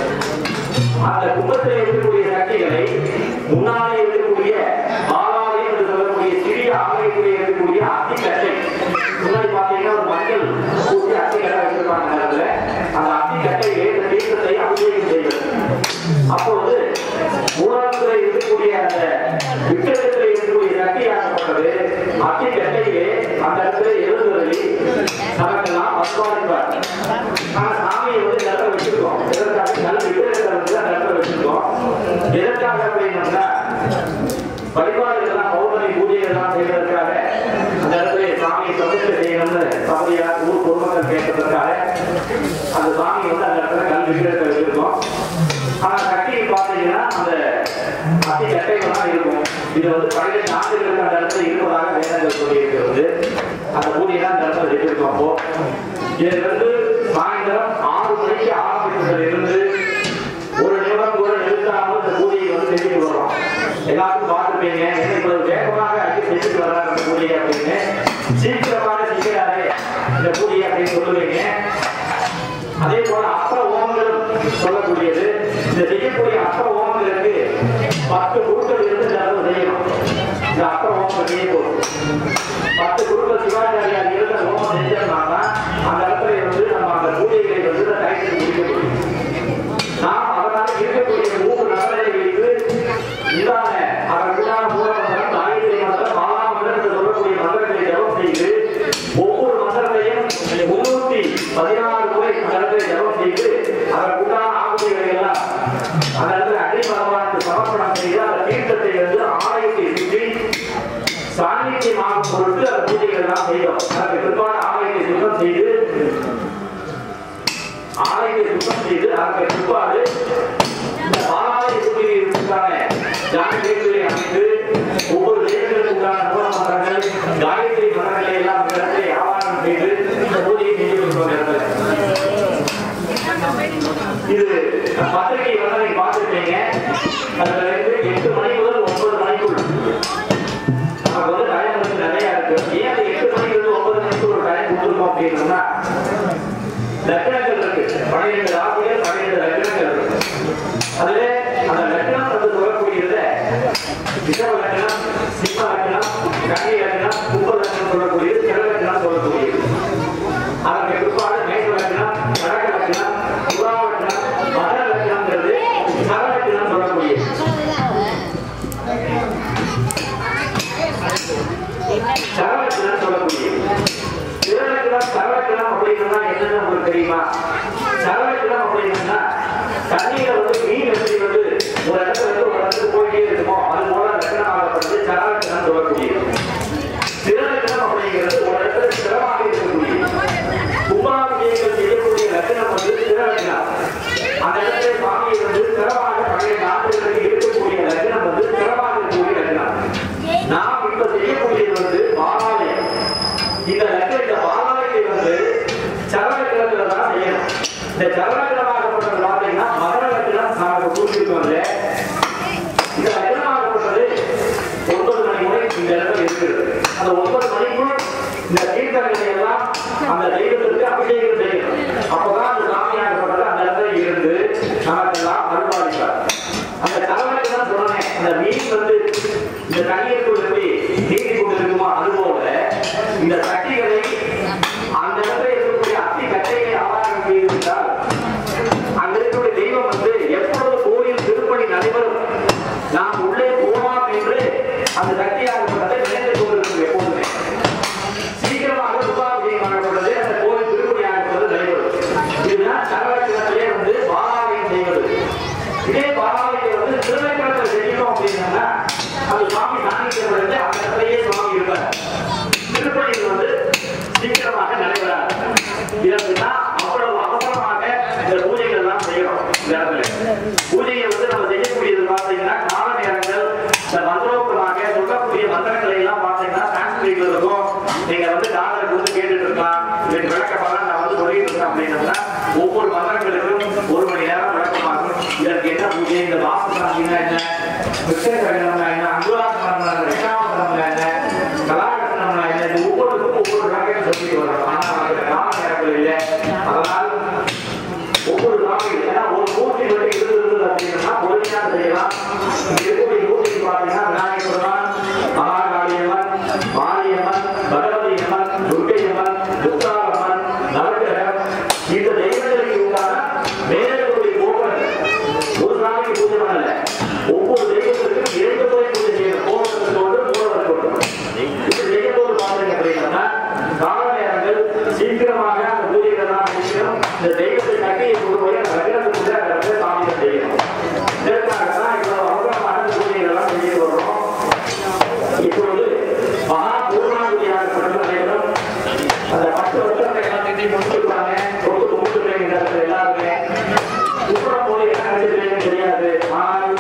அந்த கும்பத்திலே இருக்கக்கூடிய சக்திகளை முன்னாலே இருக்கக்கூடிய ஆலாலயம் என்று சொல்லக்கூடிய சிறிய ஆலயத்திலே இருக்கக்கூடிய அத்திக்கட்டை முன்னாடி பார்த்தீங்கன்னா ஒரு மஞ்சள் பூசி அத்திக்கட்டை வச்சிருப்பாங்க அந்த இடத்துல அந்த அத்திக்கட்டையிலே இந்த தீர்த்தத்தை அபிஷேகம் செய்வது அப்பொழுது மூலத்திலே இருக்கக்கூடிய அந்த விக்கிரகத்திலே இருக்கக்கூடிய சக்தியாகப்பட்டது அத்திக்கட்டையிலே அந்த இடத்துல எழுதுவதை நமக்கெல்லாம் பஸ்வாதிப்பார் ஆனா சாமியை வந்து இந்த இடத்துல வச்சிருக்கோம் எதற்காக நல்ல விக்கிரகத்தை வந்து அந்த இடத்துல வச்சிருக்கோம் எதற்காக அப்படின்னா வழிபாடுகள்லாம் பௌர்ணமி பூஜைகள்லாம் செய்வதற்காக அந்த இடத்துல சாமியை பிரதிஷ்டை செய்யணும்னு சபதியார் ஊர் பொதுமக்கள் கேட்டதற்காக அந்த சாமி வந்து அந்த இடத்துல கல் விக்கிரகத்தை வச்சிருக்கோம் ஆனா சக்தியை பார்த்தீங்கன்னா அந்த அத்தி கட்டைகள் தான் இருக்கும் இது வந்து பதினெட்டு ஆண்டுகளுக்கு அந்த இடத்துல இருப்பதாக வேதங்கள் சொல்லி இருக்கிறது அந்த பூஜையெல்லாம் அந்த இடத்துல வச்சிருக்கோம் அப்போ இதுல இருந்து சாயந்தரம் ஆறு மணிக்கு ஆரம்பித்ததுல இருந்து ஒரு நிமிடம் கூட நிறுத்தாமல் இந்த பூஜையை வந்து செஞ்சுட்டு வர்றோம் எல்லாருக்கும் பார்த்துருப்பீங்க என்ன இவ்வளவு வேகமாக அடிச்சு செஞ்சுட்டு வர்றாரு இந்த பூஜையை அப்படின்னு சீக்கிரமாக செய்கிறாரே இந்த பூஜையை அப்படின்னு சொல்லுவீங்க அதே போல அப்புற ஓமங்களும் சொல்லக்கூடியது இந்த செய்யக்கூடிய அப்புற ஓமங்களுக்கு பத்து குருக்கள் இருந்து இந்த அளவு செய்யணும் இந்த அப்புற ஓமங்கள் செய்ய போகுது பத்து குருக்கள் சிவாச்சாரியார் இருந்த ஓமம் செஞ்சோம்னா அந்த இடத்துல இருந்து நம்ம அந்த பூஜைகளை வந்து இந்த டைத்துக்கு முடிக்க முடியும் நாம் அதனால இருக்கக்கூடிய மூன்று நபரை வைத்து இதான அதற்குண்டான மூலமந்திரம் காயத்ரி மந்திரம் மாலாமந்திரம் என்று சொல்லக்கூடிய மந்திரங்களை ஜபம் செய்து ஒவ்வொரு மந்திரத்தையும் முன்னூத்தி பதினாறு முறை அந்த இடத்துல ஜபம் செய்து அதற்குண்டான ஆகுதிகளை எல்லாம் அந்த இடத்துல அக்னி பகவானுக்கு சமர்ப்பணம் செய்து அந்த தீர்த்தத்தை வந்து ஆலயத்தை சுற்றி சாநித்தியமாகும் பொருட்டு அந்த பூஜைகள் எல்லாம் செய்தோம் அதற்கு பிற்பாடு ஆலயத்தை சுத்தம் செய்து ஆலயத்தை சுத்தம் செய்து அதற்கு பிற்பாடு இந்த பாலாலய சுற்றில் இருக்கான ஜானகி எட்டு மணி முதல் ஒன்பது மணிக்குள் நமக்கு வந்து டைம் வந்து நிறைய இருக்கு ஏன் அந்த எட்டு மணிக்கு ஒன்பது மணிக்கு ஒரு டைம் கொடுத்துருக்கோம் அப்படின்னா லக்னங்கள் இருக்கு பன்னிரெண்டு ராசிகள் பன்னிரெண்டு லக்னங்கள் இருக்கு அதுல அந்த லக்னம் வந்து சொல்லக்கூடியதுல ரிஷப லக்னம் சிம்ம லக்னம் கன்னி லக்னம் கும்ப லக்னம் சொல்லக்கூடியது சில லக்னம் சொல்லக்கூடியது அதற்கு பிற்பாடு மேக லக்னம் கடக லக்னம் புறா லக்னம் மகர லக்னம்ங்கிறது சர லக்னம் சொல்லக்கூடியது சரவணக்கிழம் சொல்லக்கூடியது திருநக்கிழம் சரவணக்கிழம் அப்படின்னா என்னன்னு உங்களுக்கு தெரியுமா சரவணக்கிழம் அப்படின்னா தண்ணியில வந்து மீன் எப்படி வந்து ஒரு இடத்துல இருந்து ஒரு இடத்துக்கு போயிட்டே இருக்குமோ அது போல லட்சணமாகப்படுது சரவணக்கிழம் சொல்லக்கூடியது திருநக்கிழம் அப்படிங்கிறது ஒரு இடத்துல ஸ்திரமாக இருக்கக்கூடியது கும்பாபிஷேகம் செய்யக்கூடிய லட்சணம் வந்து திருநக்கிழம் அந்த இடத்துல சுவாமியை வந்து ஸ்திரமாக பன்னிரண்டு ஆண்டுகளுக்கு இருக்கக்கூடிய லட்சணம் வந்து ஸ்திரமாக இருக்கக்கூடிய லட்சணம் நாம் இப்ப செய்யக்கூடியது வந்து பாலாலயம் இந்த லட்ச இந்த பாலாலயத்தை வந்து சரவணக்கிழத்துல தான் செய்யணும் இந்த சரவணக்கிழமாகப்பட்டது பார்த்தீங்கன்னா மகர லட்சணம் நமக்கு குறிப்பிருக்கோம்ல இந்த லட்சணமாகப்பட்டது ஒன்பது மணி முறை இந்த இடத்துல இருக்கிறது அந்த ஒன்பது மணிக்குள் இந்த தீர்த்தங்களை எல்லாம் அந்த தெய்வத்திற்கு அபிஷேகம் செய்யணும் அப்பதான் அந்த சாமியாகப்பட்டது அந்த இடத்துல இருந்து நமக்கெல்லாம் அருள்பாலிப்பார் அந்த தலைவனுக்கு தான் சொன்னேன் அந்த மீன் வந்து இந்த தண்ணீருக்குள் எப்படி நீந்தி கொண்டிருக்குமோ அதுபோல இந்த சக்திகளை அந்த இடத்துல இருக்கக்கூடிய அத்தி கட்டையை ஆதாரம் செய்திருந்தால் அங்க இருக்கக்கூடிய தெய்வம் வந்து எப்பொழுது கோயில் திருப்பணி நடைபெறும் நாம் உள்ளே போகலாம் என்று அந்த சக்தியாகப்பட்டதை நினைத்துக் கொண்டிருக்கும் எப்போதுமே சீக்கிரமாக உபாபிஷேகம் பண்ணப்படுறது அந்த கோவில் திருப்பணியாகப்பட்டது நடைபெறும் இதுதான் சரவணத்திலே வந்து பாலாலயம் செய்வது இதே பாலாலயத்தை வந்து திருநக்கரத்தை செய்யணும் அப்படின்னா அது சுவாமி சாநித்தியம் அடைந்து அந்த இடத்துலயே சுவாமி இருப்பார் திருப்பணியில் வந்து சீக்கிரமாக நடைபெறாது இதற்கு தான் அவ்வளவு அவசரமாக இந்த பூஜைகள் எல்லாம் செய்யணும் இந்த இடத்துல பூஜையை வந்து நம்ம செய்யக்கூடியது பார்த்தீங்கன்னா கால நேரங்கள் இந்த மந்திரோக்தமாக சொல்லக்கூடிய மந்திரங்களை எல்லாம் பார்த்தீங்கன்னா சான்ஸ்கிரிட்ல இருக்கும் நீங்க வந்து காதலை கொடுத்து கேட்டுட்டு இருக்கலாம் இதுக்கு விளக்கப்பெல்லாம் நான் வந்து சொல்லிட்டு இருக்கேன் அப்படின்னா ஒவ்வொரு மந்திரங்களுக்கும் ஒரு மணி நேரம் விளக்கமாகும் இதற்கு என்ன பூஜை இந்த வாஸ்து சாந்தினா என்ன விசேஷம்னா என்ன அங்குலாசனம்னா என்ன ரெண்டாமசனம்னா என்ன கலாகட்டணம்னா என்ன இது ஒவ்வொருக்கும் ஒவ்வொரு வகையை சொல்லிட்டு வரோம் ஆனா நமக்கு கால நேரங்கள் இல்லை அதனால் ஒவ்வொரு நாளையும் ஏன்னா ஒரு மூர்த்தி வந்து இருந்தது அப்படின்னா பொறுமையாக செய்யலாம் இங்க இருக்கக்கூடிய மூர்த்தி பார்த்தீங்கன்னா விநாயகர் பெருமான் மகாகாளியம்மன் மாரியம்மன் பகவதி அம்மன் துர்க்கை அம்மன் துர்காரம்மன் நவகிரகம் இந்த தெய்வங்களுக்கு உண்டான மேலக்கூடிய கோபுரங்கள் ஒரு நாளைக்கு பூஜை பண்ணல ஒவ்வொரு தெய்வத்திற்கும் இரண்டு முறை பூஜை செய்யணும் கோபுரத்துக்கு ஒன்று மூலவருக்கு ஒன்று இது செய்யும் போது பார்த்தீங்க அப்படின்னா கால நேரங்கள் சீக்கிரமாக அந்த பூஜைகள் எல்லாம் முடிக்கணும் இந்த தெய்வத்தை கட்டியை கொண்டு போய் அந்த லக்னத்துக்குள்ள அந்த இடத்துல சாமியை செய்யணும் இதற்காக தான் இவ்வளவு அவசரமாக அந்த பூஜைகள் எல்லாம் செய்து வர்றோம் இப்பொழுது மகா பூர்ணாகுதியாக நடைபெறும் அந்த பத்து வருஷத்தை எல்லாத்தையும் முடிச்சிருப்பாங்க தொட்டு முடிச்சிருக்கேன் இந்த இடத்துல எல்லாருமே குப்புறம் போய் என்ன நினைச்சிருக்கீங்கன்னு தெரியாது ஆனால்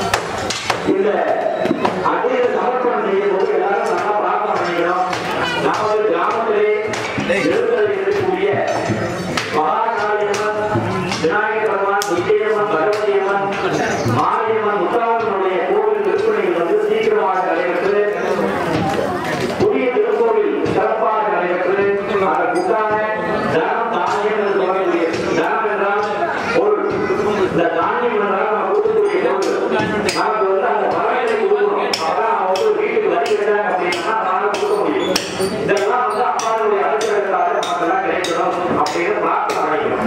இந்த அக்னியை சமர்ப்பணம் செய்யும் போது எல்லாரும் நல்லா பிரார்த்தனை பண்ணிக்கணும் நமது கிராமத்திலே எழுந்தருளி இருக்கக்கூடிய மகாகாளியம்மன் விநாயகர் பகவான் விஜயம்மன் பகவதியம்மன் மாரியம்மன் முத்தாளனுடைய கோவில் திருப்பணிகள் வந்து சீக்கிரமாக நடைபெற்று புதிய திருக்கோவில் சிறப்பாக நடைபெற்று அதற்குண்டான தனம் தானியம் என்று சொல்லக்கூடிய தனம் என்றால் பொருள் இந்த தானியம் என்றால் நம்ம கொடுக்கக்கூடிய பொருள் நமக்கு வந்து அந்த பறவைகளை கொடுக்கணும் அப்பதான் நம்ம வந்து வீட்டுக்கு வரி கட்டாங்க அப்படின்னா நாம கொடுக்க முடியும் இதெல்லாம் வந்து அம்மாவுடைய அனுகிரகத்தால நமக்கெல்லாம் கிடைக்கணும் அப்படின்னு பிரார்த்தனை பண்ணிக்கணும்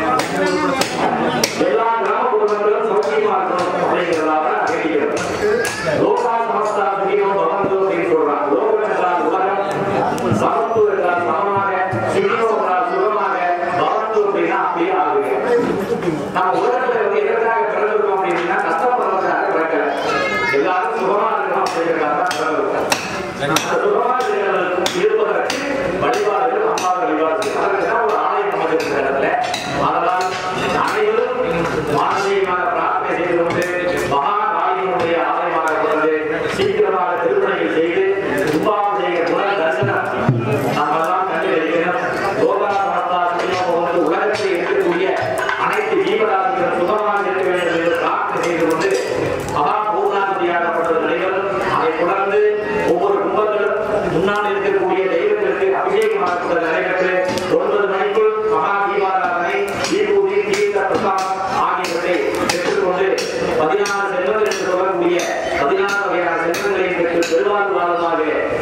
எல்லா கிராம குடும்பங்களும் சௌக்கியமா இருக்கணும் அப்படிங்கிறதாக நான் வேண்டிக்கிறேன் லோகா சமஸ்தா சுகியோ பவந்து அப்படின்னு சொல்றாங்க லோகம் என்றால் உலகம் சமத்து என்றால் சமமாக சுகியோ என்றால் சுகமாக பவந்து அப்படின்னா அப்படியே ஆகுது நம்ம உலகத்துல வந்து எதற்காக பிறந்திருக்கோம் அப்படின்னா கஷ்டப்படுறதுக்காக பிறக்கல எல்லாரும் சுகமா இருக்கணும் அப்படிங்கிறதுக்காக தான் பிறந்திருக்கோம் அந்த சுகமா இருக்கிறவர்களுக்கு இருப்பதற்கு வழிபாடுகள் அம்மா வழிபாடு அதற்கு தான் ஒரு ஆலயம் அமைச்சிருக்கிற இடத்துல அதனால் அனைவரும் மானசீகமாக பிரார்த்தனை செய்து கொண்டு மகா காளியினுடைய ஆலயமாக கொண்டு சீக்கிரமாக திருப்பணிகள் செய்து கும்பாபிஷேக குண தரிசனம் நாம் எல்லாம் கண்டு வைக்கணும் லோகா சமஸ்தா சுகினோ வந்து உலகத்தில் இருக்கக்கூடிய அனைத்து ஜீவராசிகளும் சுகமாக இருக்க வேண்டும் என்று பிரார்த்தனை செய்து கொண்டு மகா பூர்ணா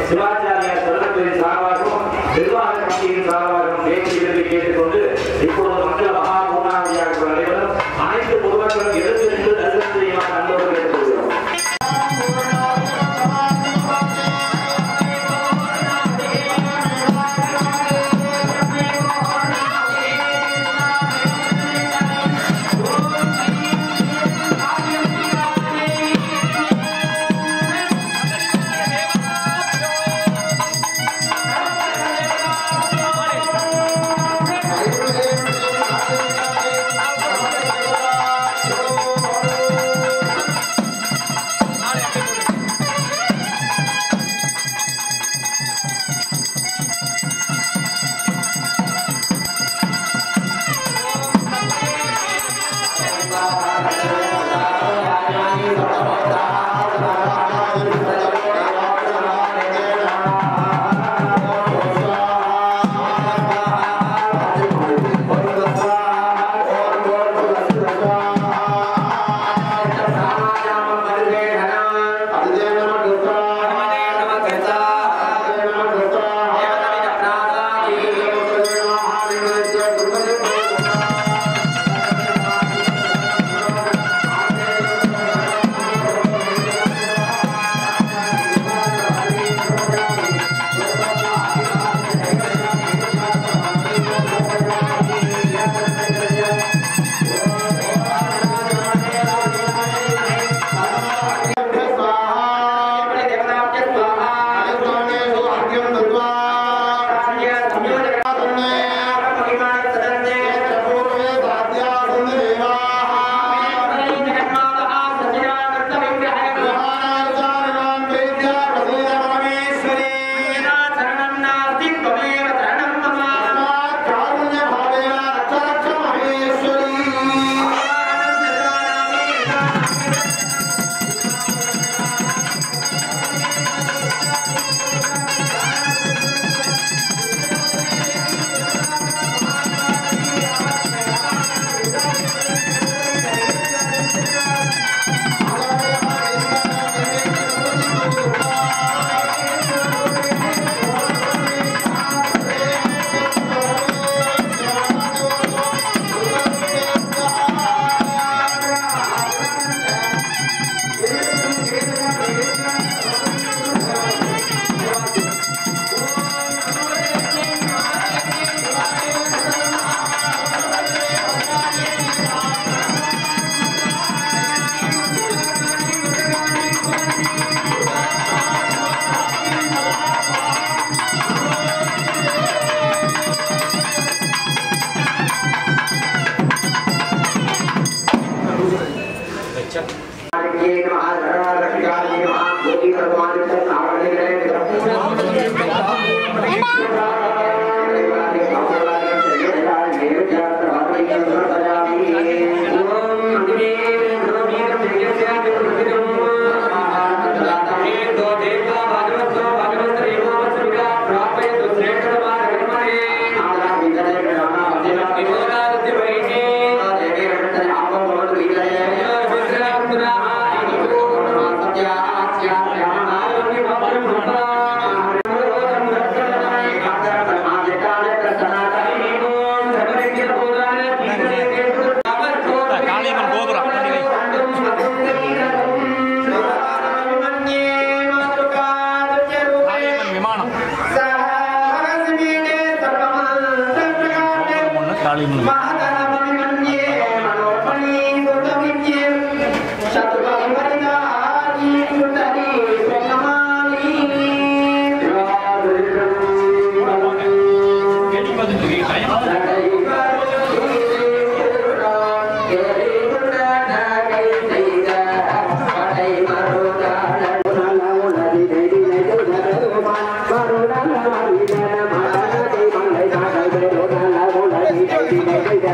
சிவாச்சாரியார் செல்வத்தின் சார்பாகவும் நிர்வாக கமிட்டியின் சார்பாகவும் பேச்சு விரும்பி கேட்டுக்கொண்டு இப்பொழுது மங்கள மகா பூர்ணாவதியாக நடைபெறும் அனைத்து பொதுமக்களும் எழுந்து நின்று தரிசனம் செய்யுமாறு அன்போடு கேட்டுக்கொள்கிறோம் காளியம்மன் கோபுரம் காளியம்மன் விமானம் ஒன்று காளியம்மன் Thank you.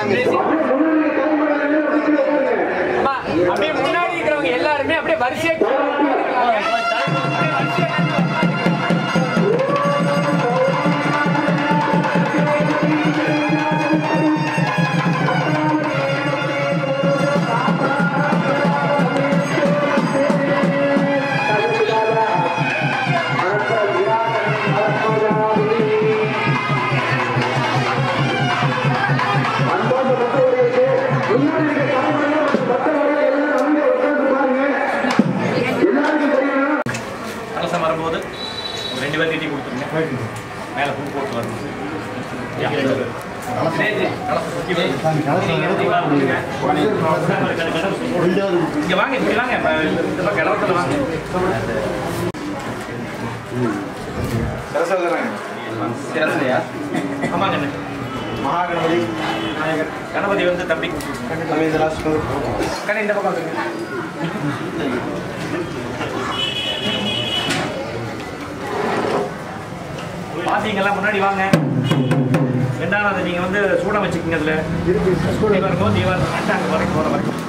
அம்மா, அப்படியே முன்னாடி இருக்கிறவங்க எல்லாருமே அப்படியே வரிசையா கலசம் வரும்போது ஒரு ரெண்டு பேர் திட்டி கொடுத்துருங்க மேலே பூ போட்டு வரணும் யா. கலசம் சுத்தி வை. இங்க வாங்க இப்படி வாங்க இப்ப இந்த பக்கம் கிளவத்துல வாங்க சிரசுலையா ஆமாங்க அண்ணே. மகாகணபதி கணபதி வந்து தம்பி கண்ணு இந்த பக்கம் வந்துருங்க பாத்தீங்களா முன்னாடி வாங்க ரெண்டாவது நீங்க வந்து சூடம் வச்சுக்கோங்க அதுல தீவாரம் தீவாரம் அங்க வரைக்கும் போற வரைக்கும்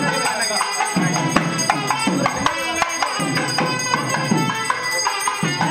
ஆ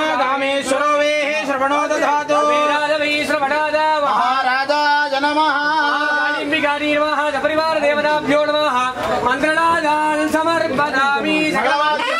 कामेश्वरो वेः श्रवणो दधातु वीराजवै श्रवणाद महाराजाय नमः कालिम्बिकानी नमः सपरिवार देवताभ्यो नमः मन्त्रणादान् समर्पयामि सकलवाद्य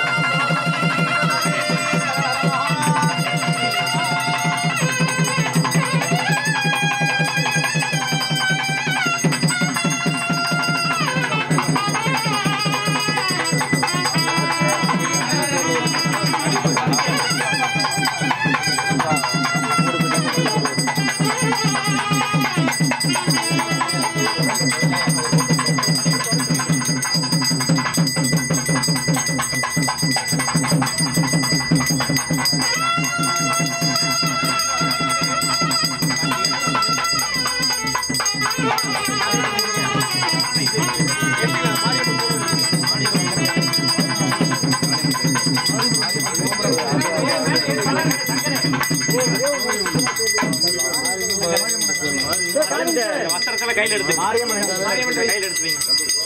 வஸ்திரத்துல கையில எடுத்து மாரியம்மன் கையில எடுத்து வைங்க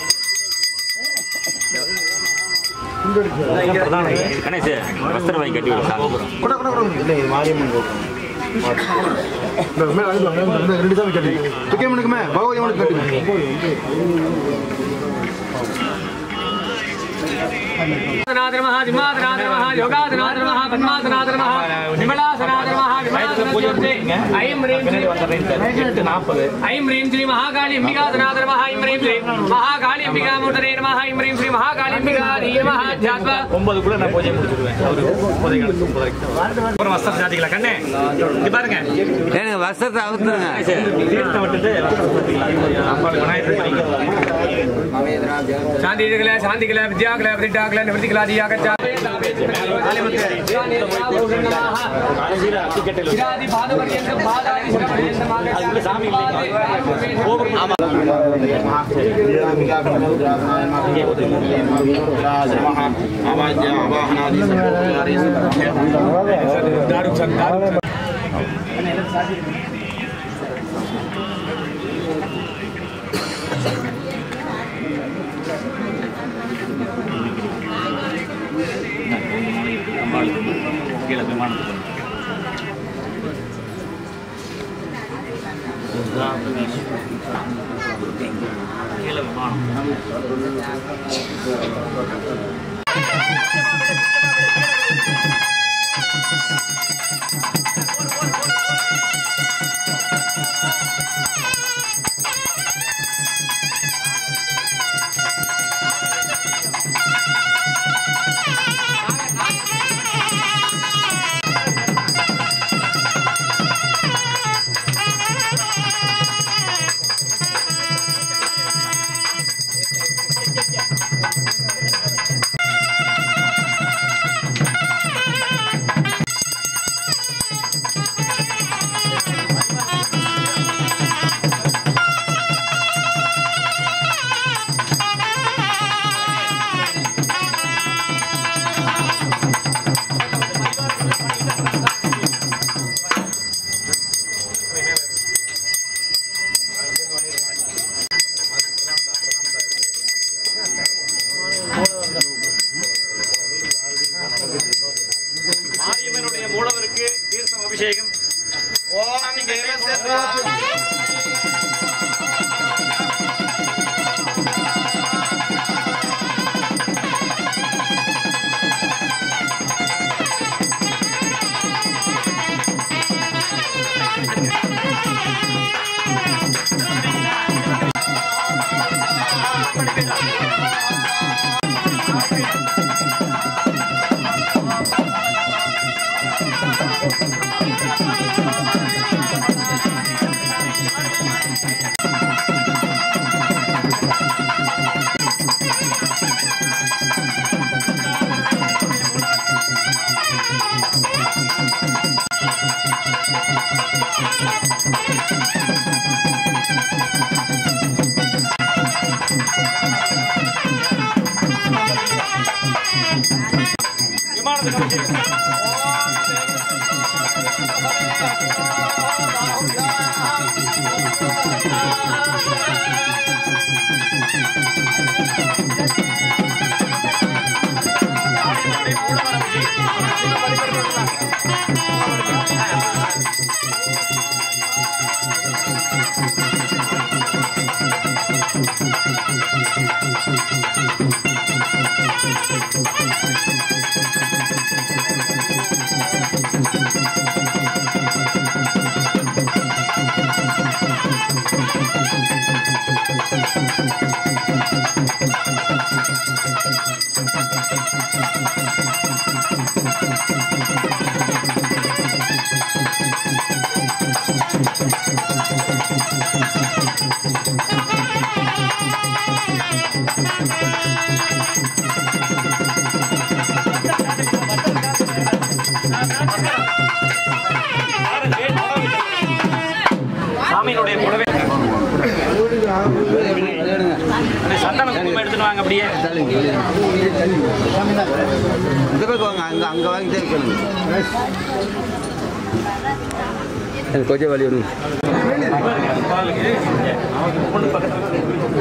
கணேஷ் வஸ்திரம் வாங்கி கட்டி விடு இல்லை இது மாரியம்மன் கோபுரம் ரெண்டு சாமி கட்டி துக்கியம்மனுக்குமே பகவதி அம்மனுக்கு கட்டுங்க நாத நமः சிம்மாசனாத நமः யோகாசனாத நமः பத்மாசனாத நமः விமலாசனாத நமः விமலாசனஸ்யோர்த்தே ஐம் ரீம் ஸ்ரீ எட்டு நாற்பது ஐம் ரீம் ஸ்ரீ மகாகாளி அம்பிகாசனாத நமः ஐம் ரீம் ஸ்ரீ மகாகாளி அம்பிகா மூர்த்தனே நமः ஐம் ரீம் ஸ்ரீ மகாகாளி அம்பிகா நமः அத்தியாத்ம ஒன்பதுக்குள்ள நான் பூஜை முடிச்சிடுவேன் அவரு ஒன்பதே காலத்து ஒன்பதரைக்கு அப்புறம் வஸ்திரம் சாத்திக்கலாம் கண்ணே இங்க பாருங்க எனக்கு வஸ்திரத்தை அவுத்துருங்க தீர்த்தம் விட்டுட்டு அம்பாள் விநாயகர் சாந்திகல சாந்திகல வித்யாகல விதிட்டாகல நிவர்த்திகல அதியாக சிராதி பாதபர்யந்தம் பாதாதி சிரபர்யந்தமாக சாமி கீழே விமானத்துக்கு கீழே விமானம் மாரியம்மனுடைய மூலவருக்கு தீர்த்தம் அபிஷேகம் ஓம் தேவசர்வா விமானத்துக்கு அபிஷேகம் சாமியினுடைய புடவை அந்த சந்தன குங்குமம் எடுத்துட்டு வாங்க அப்படியே இந்த பக்கம் வாங்க அங்கே அங்கே வாங்கிட்டே இருக்கணும் கொஞ்சம் வழி விடுங்க பொண்ணு பக்கத்துல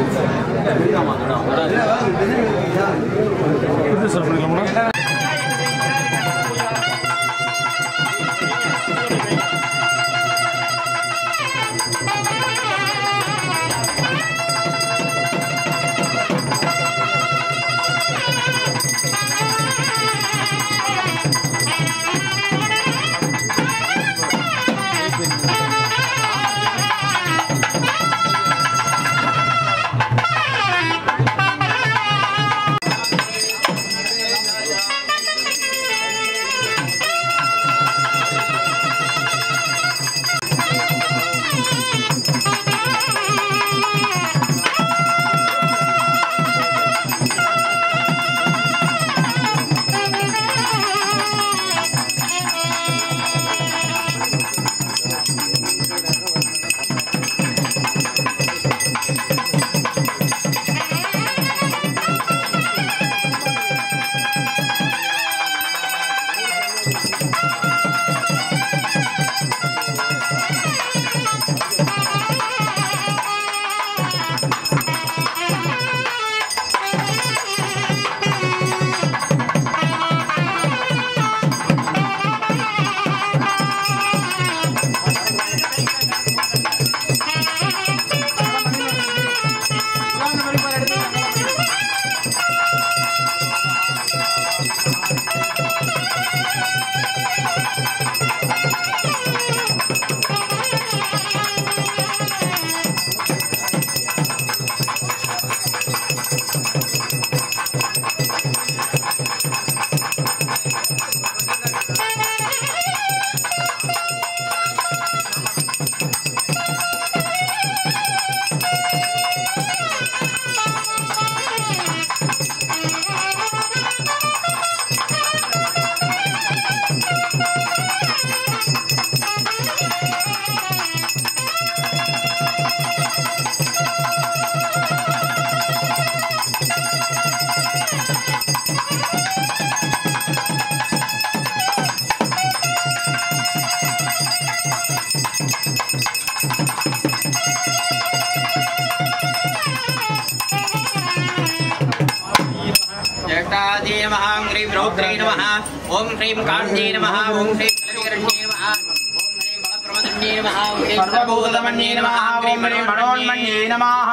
ज्येष्ठाजी नमः ॐ ह्रीं रौद्रै नमः ॐ ह्रीं काञ्ची नमः ॐ ह्रीं कलविकरण्ये नमः ॐ ह्रीं बलप्रमदन्ये नमः ॐ ह्रीं सर्वभूतमन्ये नमः ॐ ह्रीं मनोन्मन्ये नमः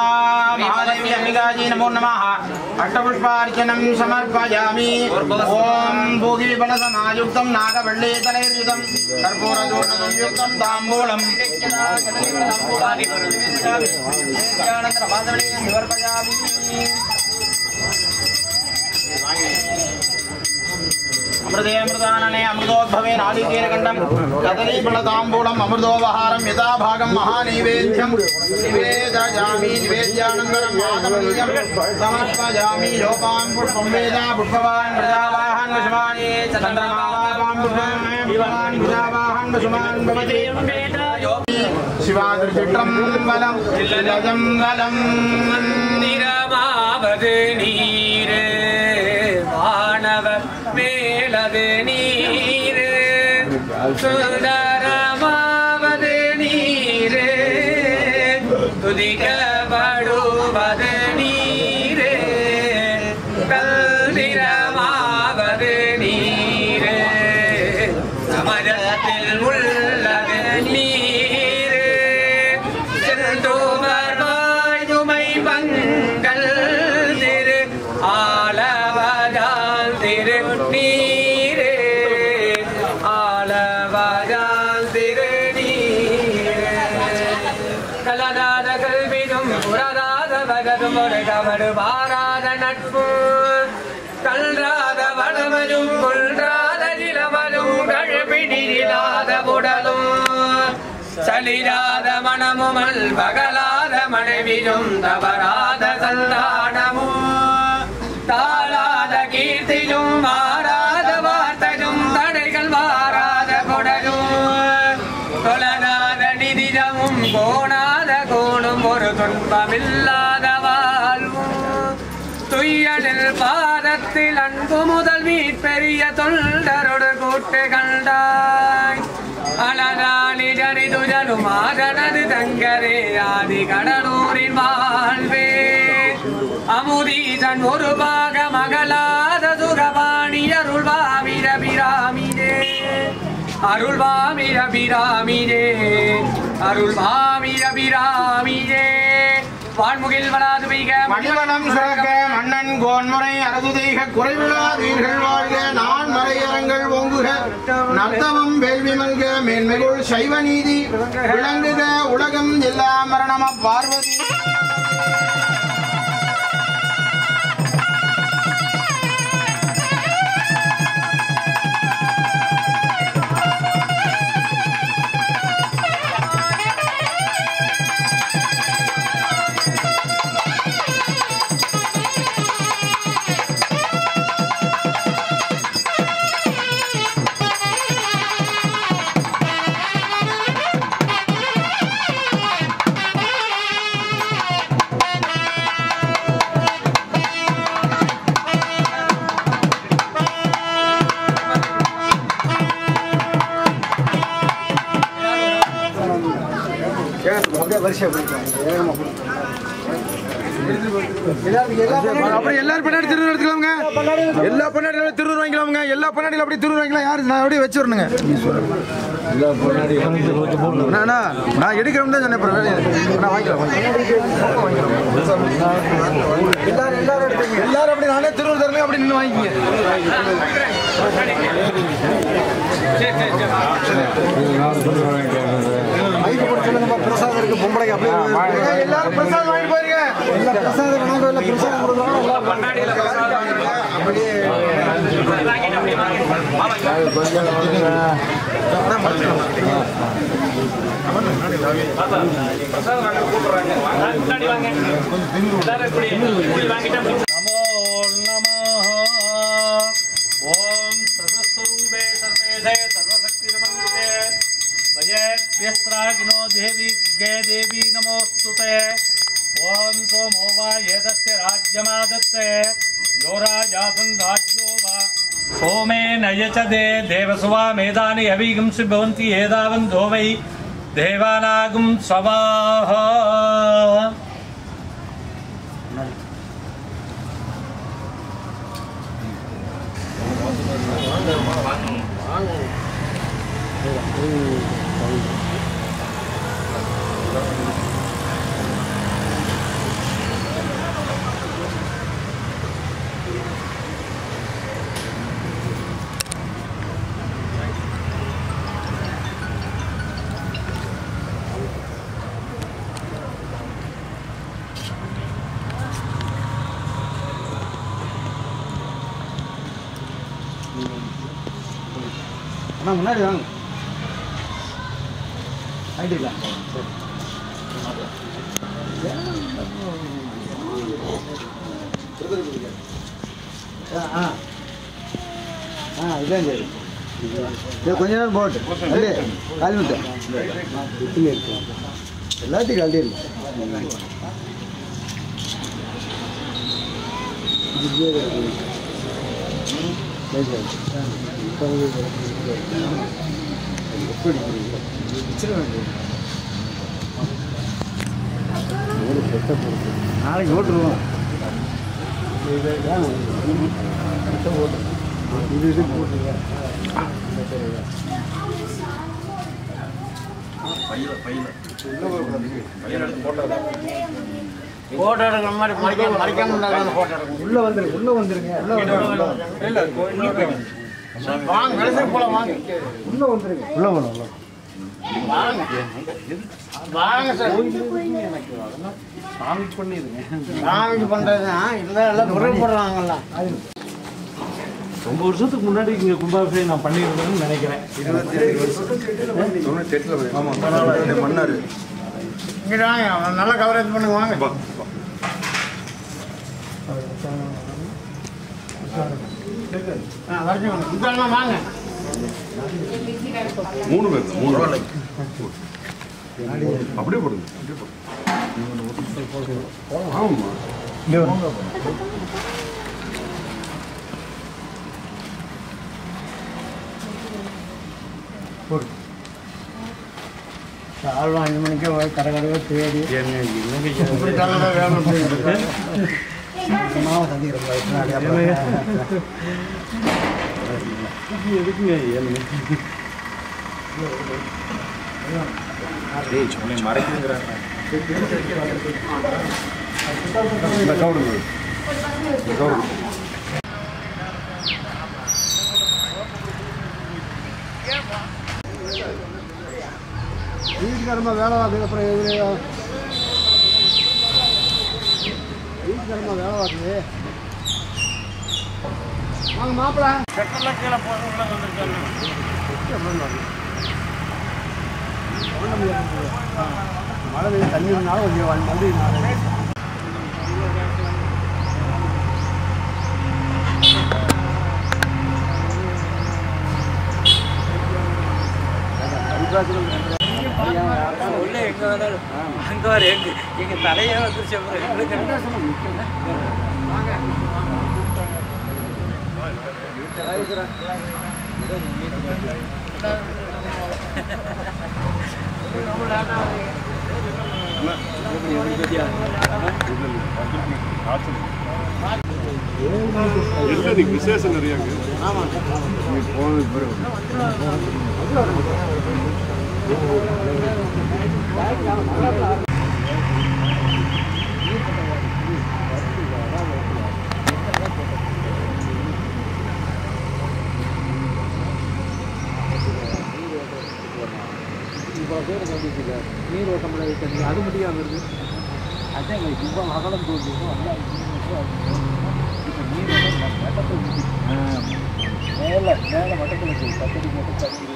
महादेवी अंबिकाजी नमो नमः अष्टपुष्पार्चनं समर्पयामि ॐ भोगिबलसमायुक्तं नागवल्लीतलैर्युतं कर्पूरदूर्णसंयुक्तं ताम्बूलम् समर्पयामि अमृते अमृतानने अमृतोद्भवे नालिकेरकण्डं कदलीफलताम्बूलम् अमृतोपहारं यथा भागं महानैवेद्यं निवेदयामि निवेद्यानन्तरं मातमनीयं समर्पयामि लोपान् पुष्पं वेद पुष्पवान् प्रजावाहन् वशवान् चन्द्रमावान् पुष्पान् पुष्पवान् प्रजावाहन् वशवान् भवति शिवादृचित्रम्बलं जलं நிறமாவது நீரு வானவர் மேலது நீரு சுந்தரமாவது நீரு துதிக்கப்படுவது நீரு கல்திரமாவது நீரு சமரத்தில் உள்ளது நீரு செந்தூமர் வாய்துமை பங்கல் திரு ஆலவதால் திரு நீரே ஆலவதால் திரு நீரே கலதாத கல்விடும் புறதாத வகதும் ஒரு கவடு பாராத நட்பு கல்றாத வளமரும் கொன்றாத நிலமரும் கழுபிடியிலாத உடலும் சலிராத மனமுமல் பகலாத மனைவியும் தவறாத சந்தானமும் தாளாத கீர்த்தியும் மாறாத வார்த்தையும் தடைகள் மாறாத கொடையும் தொழனாத நிதிதமும் கோணாத கோணும் ஒரு துன்பமில்லாத வாழ்வும் துய்யலில் பாதத்தில் அன்பு முதல் மீட்பெரிய தொண்டரொடு கூட்டு கண்டாய் அலராணி ஜனிதுஜனு மாதனது தங்கரே ஆதி கடலூரின் வாழ்வே அமுதீசன் ஒரு பாக மகளாத சுரபாணி அருள்வாமிர பிராமிரே அருள்வாமிர பிராமிரே அருள்வாமிர பிராமிரே வான்முகில் வளாது பெய்க மணிவனம் சுரக்க மன்னன் கோன்முறை அரசுதெய்க குறைவிழாதீர்கள் வாழ்க நான் மறையரங்கள் ஓங்குக நர்த்தவம் வேள்வி மல்க மேன்மைகுள் சைவ நீதி விளங்குக உலகம் எல்லா மரணம பார்வதி அப்புறம் எல்லாரும் பின்னாடி திருநூறு எடுத்துக்கலாமுங்க எல்லா பின்னாடி திருநூறு வாங்கிக்கலாமுங்க எல்லா பின்னாடியும் அப்படியே திருநூறு வாங்கிக்கலாம் யாரு நான் அப்படியே வச்சிடணுங்க அண்ணா, நான் எடுக்கிறோம் தான் சொன்னேன் அப்புறம் வேலையை நான் வாங்கிக்கலாம் எல்லாரும் எல்லாரும் எடுத்துங்க எல்லாரும் அப்படி நானே திருநூறு தரணும் அப்படி நின்று வாங்கிக்கங்க மைக்கு போட்டு சொல்லுங்கப்பா பிரசாதம் இருக்கு பொம்பளைக்கு அப்படியே எல்லாரும் பிரசாதம் வாங்கிட்டு போயிருங்க எல்லா பிரசாதம் வேணாங்க இல்ல பிரசாதம் கொடுக்குறாங்க எல்லாம் முன்னாடி வாங்க எல்லாரும் இப்படி இப்படி வாங்கிட்டா நமோ நமோ ஓம் சர்வஸ்வரூபே சர்வேதே சர்வசக்தி நமந்திதே வயேத்யஸ்ராகினோ தேவி गे देवी नमोस्तुते ओम सोमो वा एतस्य राज्यमादत्ते यो राजासन् राज्यो वा सोमेन यचदे देवसुवा मेदानि अभिगंसि भवन्ति एतावन्तो वै देवानागुं स्वाहा அண்ணா முன்னாடி வாங்க ஆயிட்டுங்களா ஆ ஆ இதான் சரி இது கொஞ்ச நேரம் போட்டு அல்லே காலி முட்டை இங்கே இருக்கு எல்லாத்தையும் கழட்டி இருக்கு நாளைக்கு ஓட்டுருவோம் இது இது போட்டுருங்க போட்டோ எடுக்கிற மாதிரி மறைக்க மறைக்க முடியாது போட்டோ எடுக்கணும் உள்ள வந்துருங்க உள்ள வந்துருங்க உள்ள வந்துருங்க வாங்க கடைசி போல வாங்க உள்ள வந்துருங்க உள்ள போகணும் உள்ள வாங்க வாங்க சார் சாமி பண்ணிடுங்க சாமிக்கு பண்றதுதான் இல்லை எல்லாம் முறை போடுறாங்கல்ல ரொம்ப வருஷத்துக்கு முன்னாடி இங்கே கும்பாபிஷேகம் நான் பண்ணியிருந்தேன்னு நினைக்கிறேன் இருபத்தி ஏழு வருஷம் தொண்ணூற்றி எட்டில் ஆமாம் மன்னார் இங்கே வாங்க நல்லா கவரேஜ் பண்ணுங்க வாங்க ஆ வரைக்கும் இப்போ வாங்க மூணு பேர் மூணு ரூபாய் அப்படியே போடுங்க அப்படியே போடுங்க ஆமாம்மா ஆழ்வா அஞ்சு மணிக்கு கடை கடையாக தேடி இப்படி தலைவா வேணும் அப்படின்னு மாவை எதுக்குங்க ஏழு இந்த கவருங்க இந்த கவருங்க வீட்டுக்காரமா வேலை பார்க்குது அப்புறம் எது வீட்டுக்காரமா வேலை பார்க்குது வாங்க மாப்பிள்ள பெட்ரோல்லாம் கீழே போகிறவங்களாம் மழை பெய்ய தண்ணி இருந்தாலும் கொஞ்சம் வண்டி உள்ள எங்க வேணாலும் அங்க வர எங்க எங்க தலையே வந்துருச்சு அப்புறம் எங்களுக்கு இல்லை நீங்கள் விசேஷம் நிறையா இருக்குது ஆமாம் நீங்கள் போனது பிறகு நீர் ஓட்டம் அது மட்டும் அங்கே இருக்குது அதான் எங்களுக்கு இப்போ அகலம் தோன்றியதோ அதான் இப்போ நீர் ஓட்டம் மட்டத்தில் மேலே மேலே மட்டத்தில் இருக்குது பத்தடி மட்டும் தண்ணி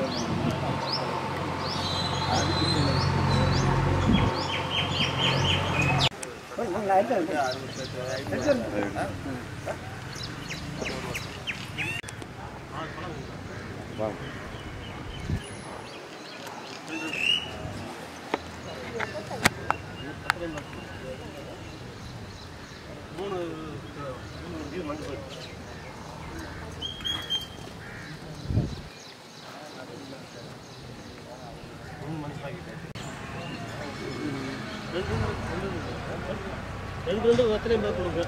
ரெண்டு ரெண்டு எத்தனை பேர் கொடுங்க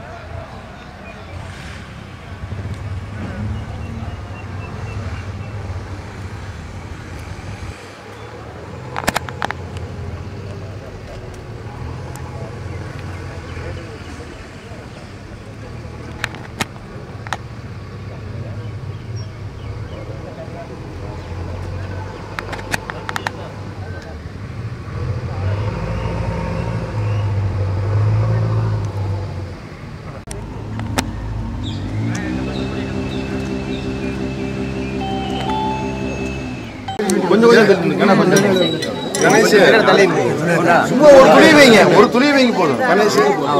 கொஞ்சம் கொஞ்சம் தள்ளுங்க கொஞ்சம் கணேஷ் சும்மா ஒரு துளி வைங்க ஒரு துளி வைங்க போதும் கணேஷ்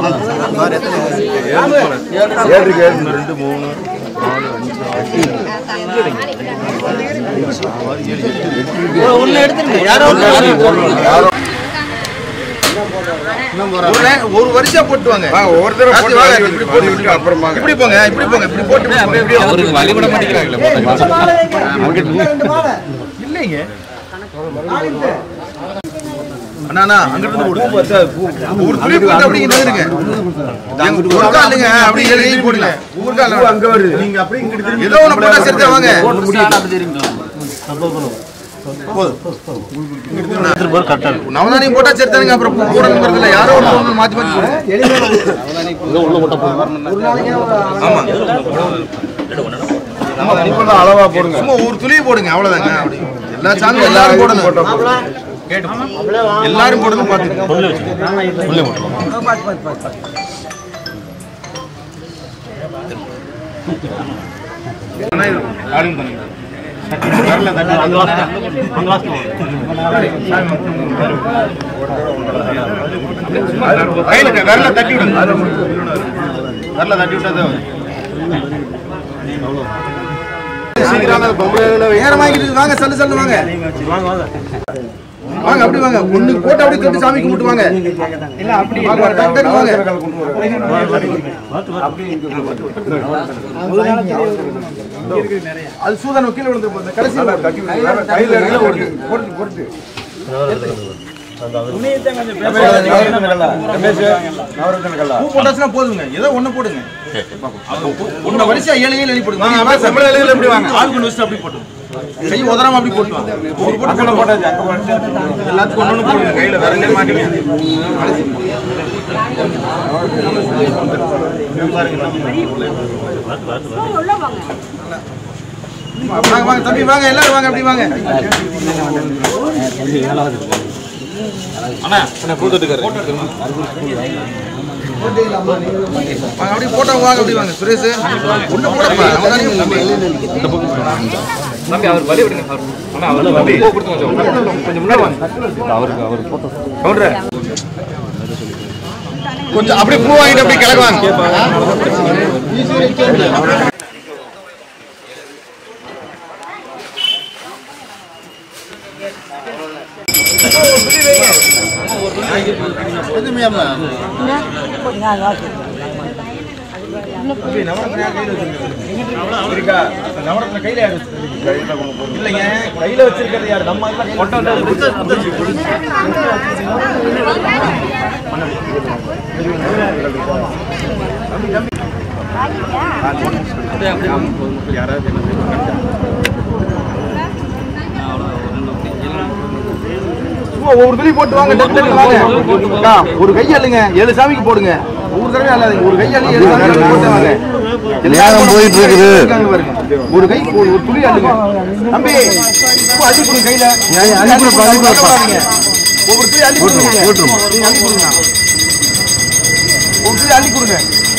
ஏழு ஏழு ரெண்டு மூணு நாலு அஞ்சு ஒண்ணு எடுத்துருங்க யாரோ யாரோ ஒரு- ஒரு வருஷா போட்டு வாங்க ஒரு தடவை போட்டு வாங்க இப்படி போட்டு விட்டு அப்புறமா இப்படி போங்க இப்படி போங்க இப்படி போட்டு அப்படியே அப்படியே அவருக்கு வழிபட மாட்டேங்கிறாங்களே இல்லைங்க அண்ணா அண்ணா அங்க இருந்து போடு ஒரு துளி போட்டு அப்படி இங்க இருங்க எங்க ஒரு கால் இல்லைங்க அப்படி எழுதி போடுங்க ஒரு கால் அங்க வருது நீங்க அப்படி இங்க திரும்பி ஏதோ ஒண்ணு போட்டா சேர்த்து வாங்க நவதானியம் போட்டா சேர்த்தானுங்க அப்புறம் போடணும் வரதில்ல யாரோ ஒண்ணு ஒண்ணு மாத்தி மாத்தி போடுங்க ஆமா அளவா போடுங்க சும்மா ஒரு துளி போடுங்க அவ்வளவுதாங்க அப்படி எல்லா சாங்கும் எல்லாரும் போடணும் கேட்டு எல்லாரும் போடுறது பார்த்து விரல தட்டி விடுங்க விரல தட்டி விட்டா நேரமாகிட்டு வாங்க சல்லு சல்லு வாங்க வாங்க அப்படி வாங்க ஒண்ணு போட்டு அப்படி தொட்டு சாமி கும்பிட்டு வாங்க இல்ல அப்படி வாங்க டக்கு டக்கு வாங்க அது சூதன கீழே விழுந்து போகுது கடைசி கையில கையில ஓடுது போட்டு போட்டு பூ போட்டாச்சுன்னா போதுங்க ஏதோ ஒண்ணு போடுங்க ஒண்ணு வரிசையா ஏழு ஏழு எழுதி போடுங்க வாங்க செம்பள எழுதி எப்படி வாங்க ஆள் கொண்டு வச்சு அப்படி போட்டு கை உதராம அப்படி போட்டு வாங்க ஒரு போட்டு போட்டாச்சு அங்க போட்டாச்சு எல்லாத்துக்கும் ஒண்ணு போடுங்க கையில விரங்க மாட்டீங்க வாங்க வாங்க தம்பி வாங்க எல்லாரும் வாங்க அப்படி வாங்க வாங்க அப்படி போட்டோ வாங்க அப்படி வாங்க சுரேஷ் ஒண்ணு போடப்பா தம்பி அவர் வழி விடுங்க அவர் அண்ணா அவர் வழி கொடுத்து கொஞ்சம் கொஞ்சம் முன்னாடி வாங்க அவருக்கு அவர் போட்டோ கவுண்டர் கொஞ்சம் அப்படியே பூ வாங்கிட்டு அப்படியே கிளக்குவாங்க இருக்கா நவரத்ன கையில யாரு இல்லைங்க கையில வச்சிருக்கிறது யாரு நம்ம ஒவ்வொரு துளி போட்டு வாங்க டக்கு டக்குனு வாங்க அக்கா, ஒரு கை அள்ளுங்க ஏழு சாமிக்கு போடுங்க ஒவ்வொரு தடவை அல்லாதீங்க ஒரு கை அள்ளி ஏழு சாமிக்கு போட்டு வாங்க நேரம் போயிட்டு இருக்குது ஒரு கை ஒரு ஒரு துளி அள்ளுங்க தம்பி பூ அள்ளி கொடுங்க கையில அள்ளி கொடுப்பா அள்ளி கொடுப்பா ஒவ்வொரு துளி அள்ளி கொடுங்க நீங்க அள்ளி கொடுங்க ஒரு துளி அள்ளி கொடுங்க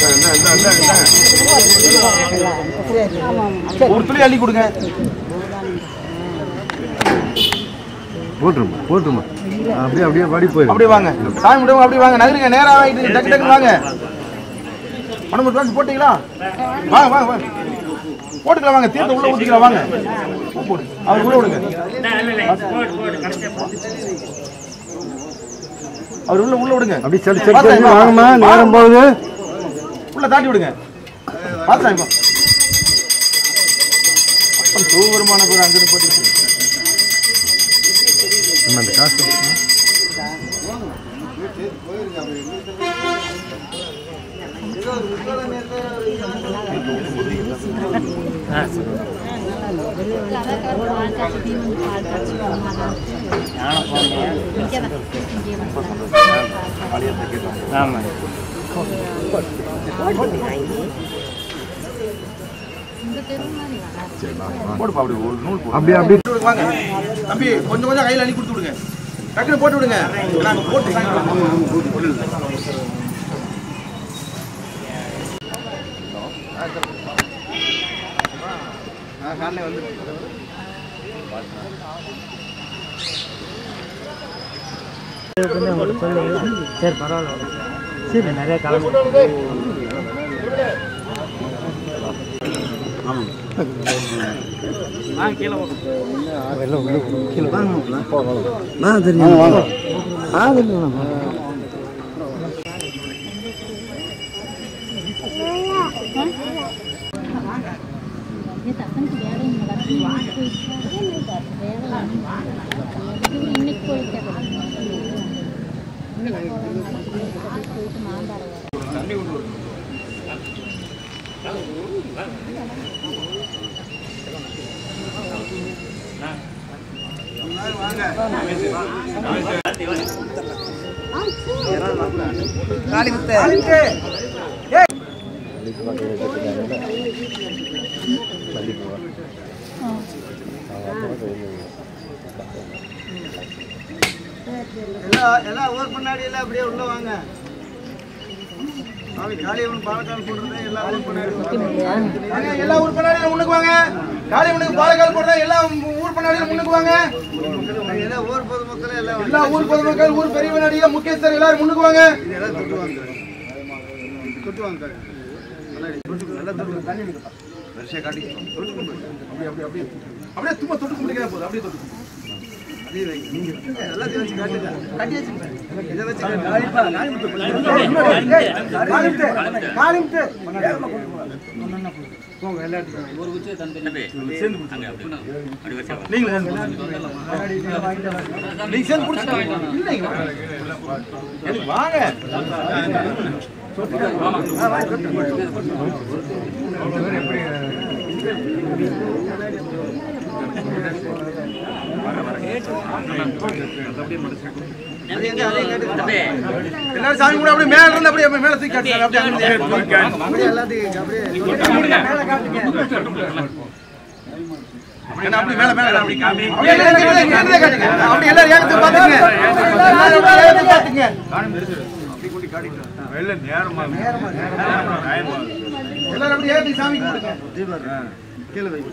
ஒரு துளி அள்ளி கொடுங்க போட்டுருமா போட்டுருமா அப்படியே அப்படியே படி போயிடும் அப்படியே வாங்க சாமி விடுங்க அப்படியே வாங்க நகருங்க நேரா வாங்கிட்டு டக்கு டக்கு வாங்க பணம் காசு போட்டீங்களா வாங்க வாங்க வாங்க போட்டுக்கலாம் வாங்க தீர்த்த உள்ள ஊத்திக்கலாம் வாங்க பூ போடு அவர் உள்ள விடுங்க அவர் உள்ள உள்ள விடுங்க அப்படி சரி சரி சரி வாங்கம்மா நேரம் போகுது உள்ள தாட்டி விடுங்க பார்த்துலாம் இப்போ அப்பன் சூவரமான பேர் அங்கிட்டு போட்டு அம்மா, அந்த காசு போடுப்பா அப்படி ஒரு நூல் போடு அப்படியே அப்படியே வாங்க தம்பி கொஞ்சம் கொஞ்சம் கையில் அள்ளி கொடுத்து விடுங்க டக்குனு போட்டு விடுங்க நாங்க போட்டு சரி பரவாயில்ல சரி நிறைய கிளம்பு ஆ கீழே போகும் இன்னைக்கு போயிட்டு எல்லாம் எல்லாம் ஊர் முன்னாடி எல்லாம் அப்படியே உள்ள வாங்க வாங்க, எல்லா உறுப்பினர்களும் முன்னுக்கு வாங்க காளி முன்னுக்கு பாலக்கால் போடுற எல்லா உறுப்பினர்களும் முன்னுக்கு வாங்க எல்லா ஊர் பொதுமக்கள் ஊர் பெரியவ நடிகை முக்கியஸ்தர் எல்லாரும் முன்னுக்கு வாங்க அப்படியே சும்மா தொட்டு கும்பிட்டு போதும் அப்படியே தொட்டு நீங்க சேர்ந்து பிடிச்சிட்டு இல்லைங்க வாங்க எல்லாரும் சாமி கூட அப்படியே மேல இருந்து அப்படியே மேல தூக்கி காட்டுங்க அப்படியே அப்படியே எல்லாத்தையும் ஏன்னா அப்படி மேல மேல அப்படி காமி அப்படியே எல்லாரும் கீழே கீழே காட்டுங்க அப்படி எல்லாரும் ஏகத்து பாத்துங்க எல்லாரும் அப்படியே ஏகத்து பாத்துங்க எல்லாரும் அப்படியே ஏகத்து சாமி கும்பிடுங்க கீழே வை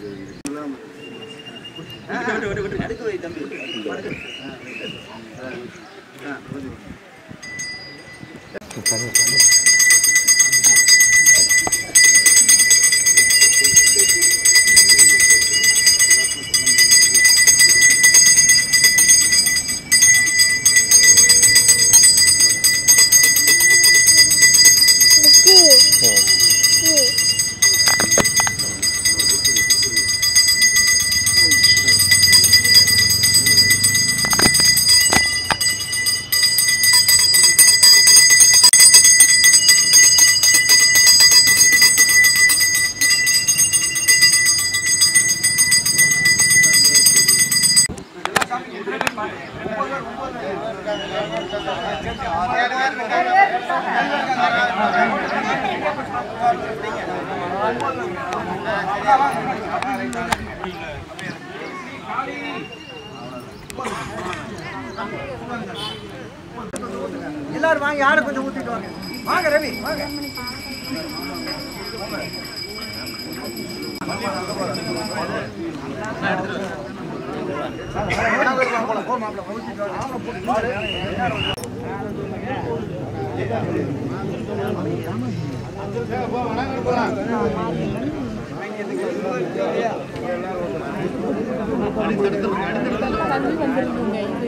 எல்லாரும் வாங்க யாரை கொஞ்சம் ஊத்திட்டு வாங்க வாங்க ரவி வாங்க தண்ணி வந்துருக்குங்க இது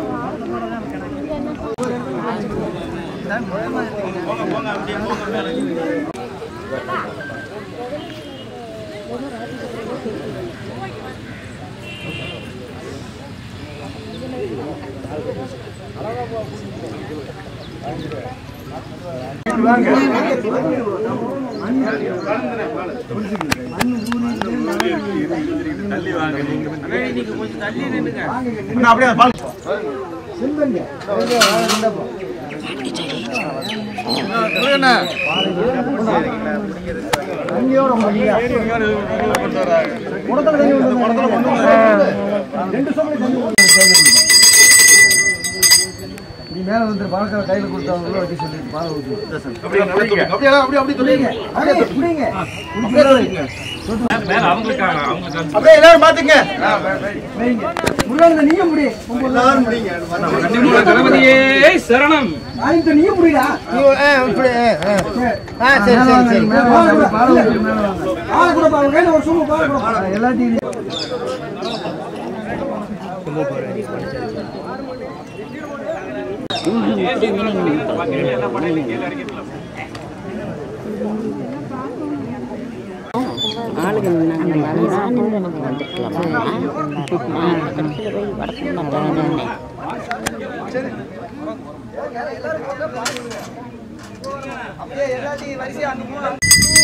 அண்ணா, அப்படியே பால் அண்ணா. குடத்துல தண்ணி வந்து, குடத்துல கொண்டு வந்து. ரெண்டு சொம்பு தண்ணி வந்து. நீ மேல வந்து பழக்கம் கையில கொடுத்தவங்களும் வைக்க சொல்லி பால் ஊற்றி அப்படியே அப்படியே அப்படியே அப்படியே அப்படியே சொல்லுங்க அப்படியே குடிங்க மேல அவங்களுக்காக அவங்களுக்கு அப்படியே எல்லாரும் பாத்துங்க முருகன் நீயும் முடி எல்லாரும் முடிங்க கணபதியே சரணம் ஆயிரத்த நீயும் முடிடா சரி சரி சரி பால் கூட பாருங்க கையில ஒரு சும்மா பால் கூட எல்லாத்தையும் ஆளுங்க நாங்கள் நமக்கு வந்துருக்கலாமா கடைசியில் போய் வடக்கு மாட்டாங்க அப்படியே எல்லாத்தையும் வரிசையா அந்த மூணு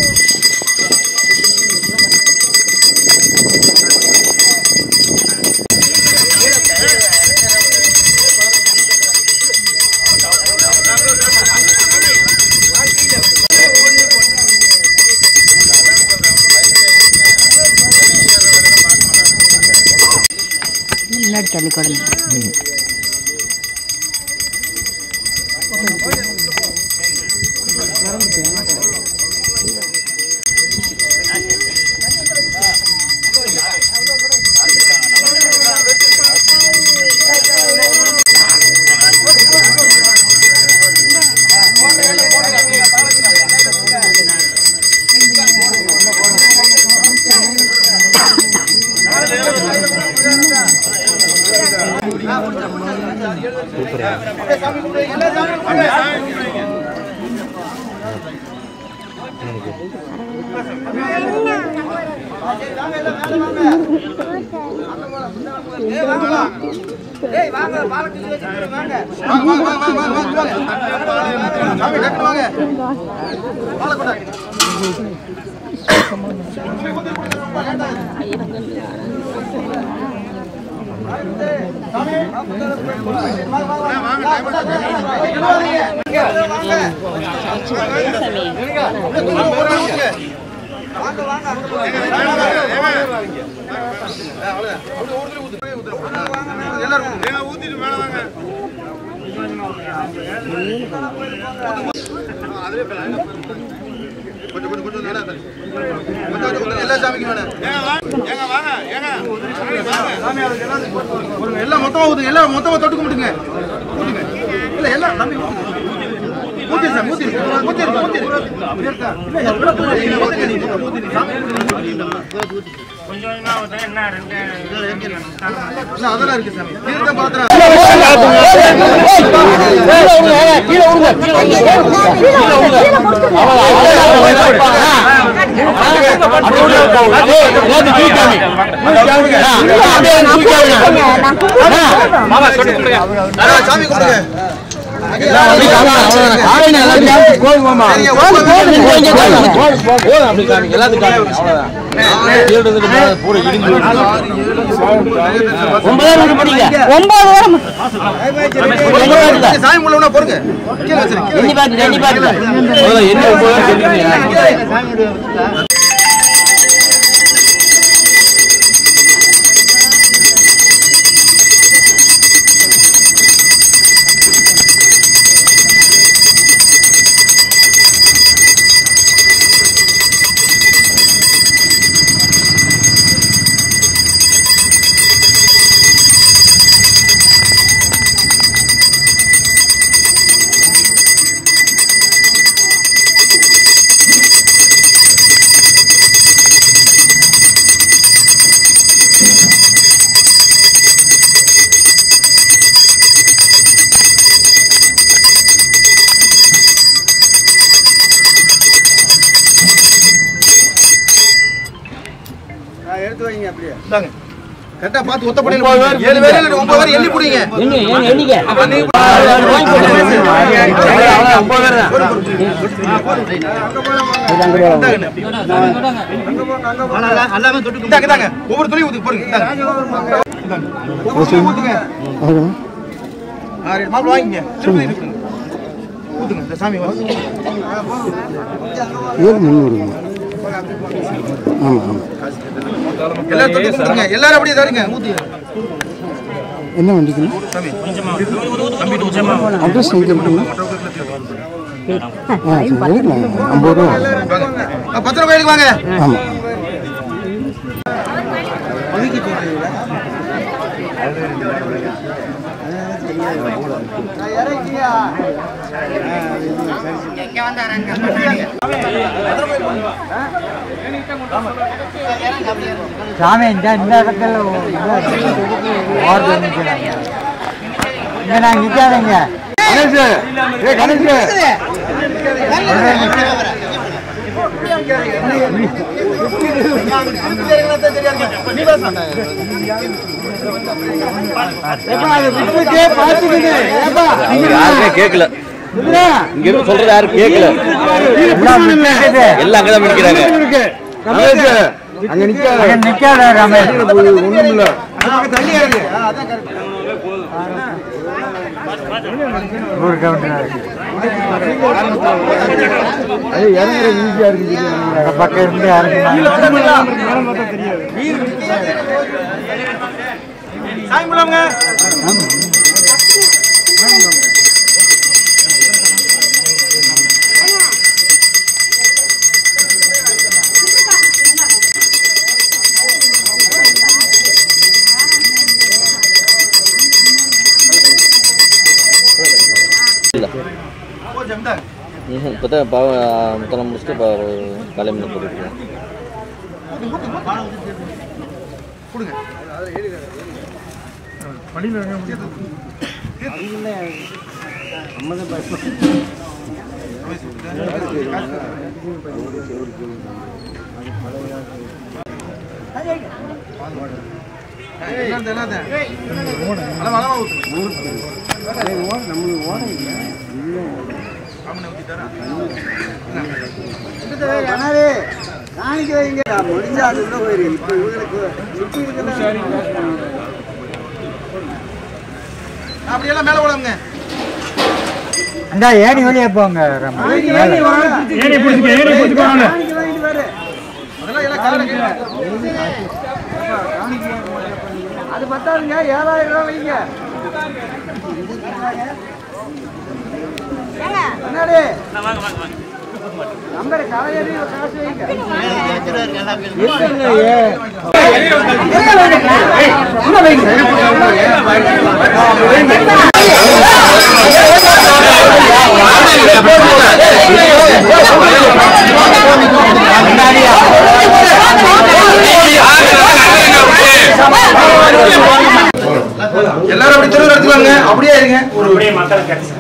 முன்னாடி தள்ளி கொடுங்க எல்லா சாமிக்கும் வேணும் எல்லாம் மொத்தமா ஊத்துங்க எல்லாம் மொத்தமா தொட்டு கும்பிட்டுங்க ஊத்துங்க. இல்ல எல்லாம் தம்பி ஊத்திரு சார் ஊத்திரு ஊத்திரு ஊத்திரு இல்ல, எல்லாம் ஊத்திரு. ஊத்திரு, ஊத்திரு, ஊத்திரு. சாமி இல்ல, அதெல்லாம் இருக்கு சாமி தீர்த்த பாத்திரம் சாமி கும்பிடுங்க சாமி முள்ள பொறுங்க கீழே வச்சிரு, கீழே எடுத்து வைங்க அப்படியே இந்தாங்க கரெக்டா பார்த்து ஒத்த படையில ஏழு பேர் இல்ல ஒன்பது பேர் எண்ணி புடிங்க அப்ப நீ இந்தாங்க, இந்தாங்க. ஒவ்வொரு துளி ஊத்து போடுங்க இந்தாங்க. இந்தாங்க. ஒவ்வொரு துளி ஊத்துங்க ஆறு மாப்பிள வாங்கிங்க திருப்பி இது கொடுங்க. ஊத்துங்க இந்த சாமி வாங்க. எல்லாரும் தொட்டு கும்பிடுங்க. எல்லாரும் அப்படியே தாருங்க ஊத்தி என்ன வண்டிக்கு சாமி அட்ரஸ் எங்கே இருக்குங்க ஆ சரி எடுக்கலாம் ஐம்பது ரூபா வாங்க. ஆ, பத்திர கோயிலுக்கு வாங்க ஆமாம் சாமி இந்த இந்த இடத்துல ஓர்டு நிற்கிறாங்க இங்க நான் நிற்காதீங்க யாருமே கேட்கல இங்க இருந்து சொல்றது யாரும் கேட்கல எல்லாம் அங்கதான் நிக்கிறாங்க அங்க நிக்காத அங்க நிக்காத ரமேஷ் ஒண்ணும் இல்ல தள்ளி இறங்கு ஆ, அதான் correct. ஒரு கவுண்டர் அது இறங்குற ஈஸியா இருக்கு அந்த பக்கம் இருந்து இறங்கினாங்க சாமி கும்பிடுங்க. இப்போ தான் பாவ முத்தனம் முடிச்சுட்டு இப்போ தலைமையில் போட்டுருக்கோம் கொடுங்க என்னது, என்னது? அளவு, அளவா ஊத்து. காணிக்க வைங்க முடிஞ்சா அது உள்ள போயிரு இப்ப இவங்களுக்கு சுத்தி இருக்கிற அப்படியெல்லாம் மேல விடுங்க அந்த ஏணி வழியா போங்க ரம்யா. மேல. ஏணி பிடிச்சுக்க, ஏணி பிடிச்சுக்கோங்க. அதெல்லாம் எல்லாம் காலையில கேட்கலாம். அது பத்தாதுங்க ஏழாயிரம் ரூபாய் வைங்க என்னடி நம்பர் காலையடி காசு வைங்க எல்லாரும் அப்படி திருவிழா எடுத்துக்கலாங்க அப்படியே இருங்க ஒரு அப்படியே மக்கள் கிடைச்சு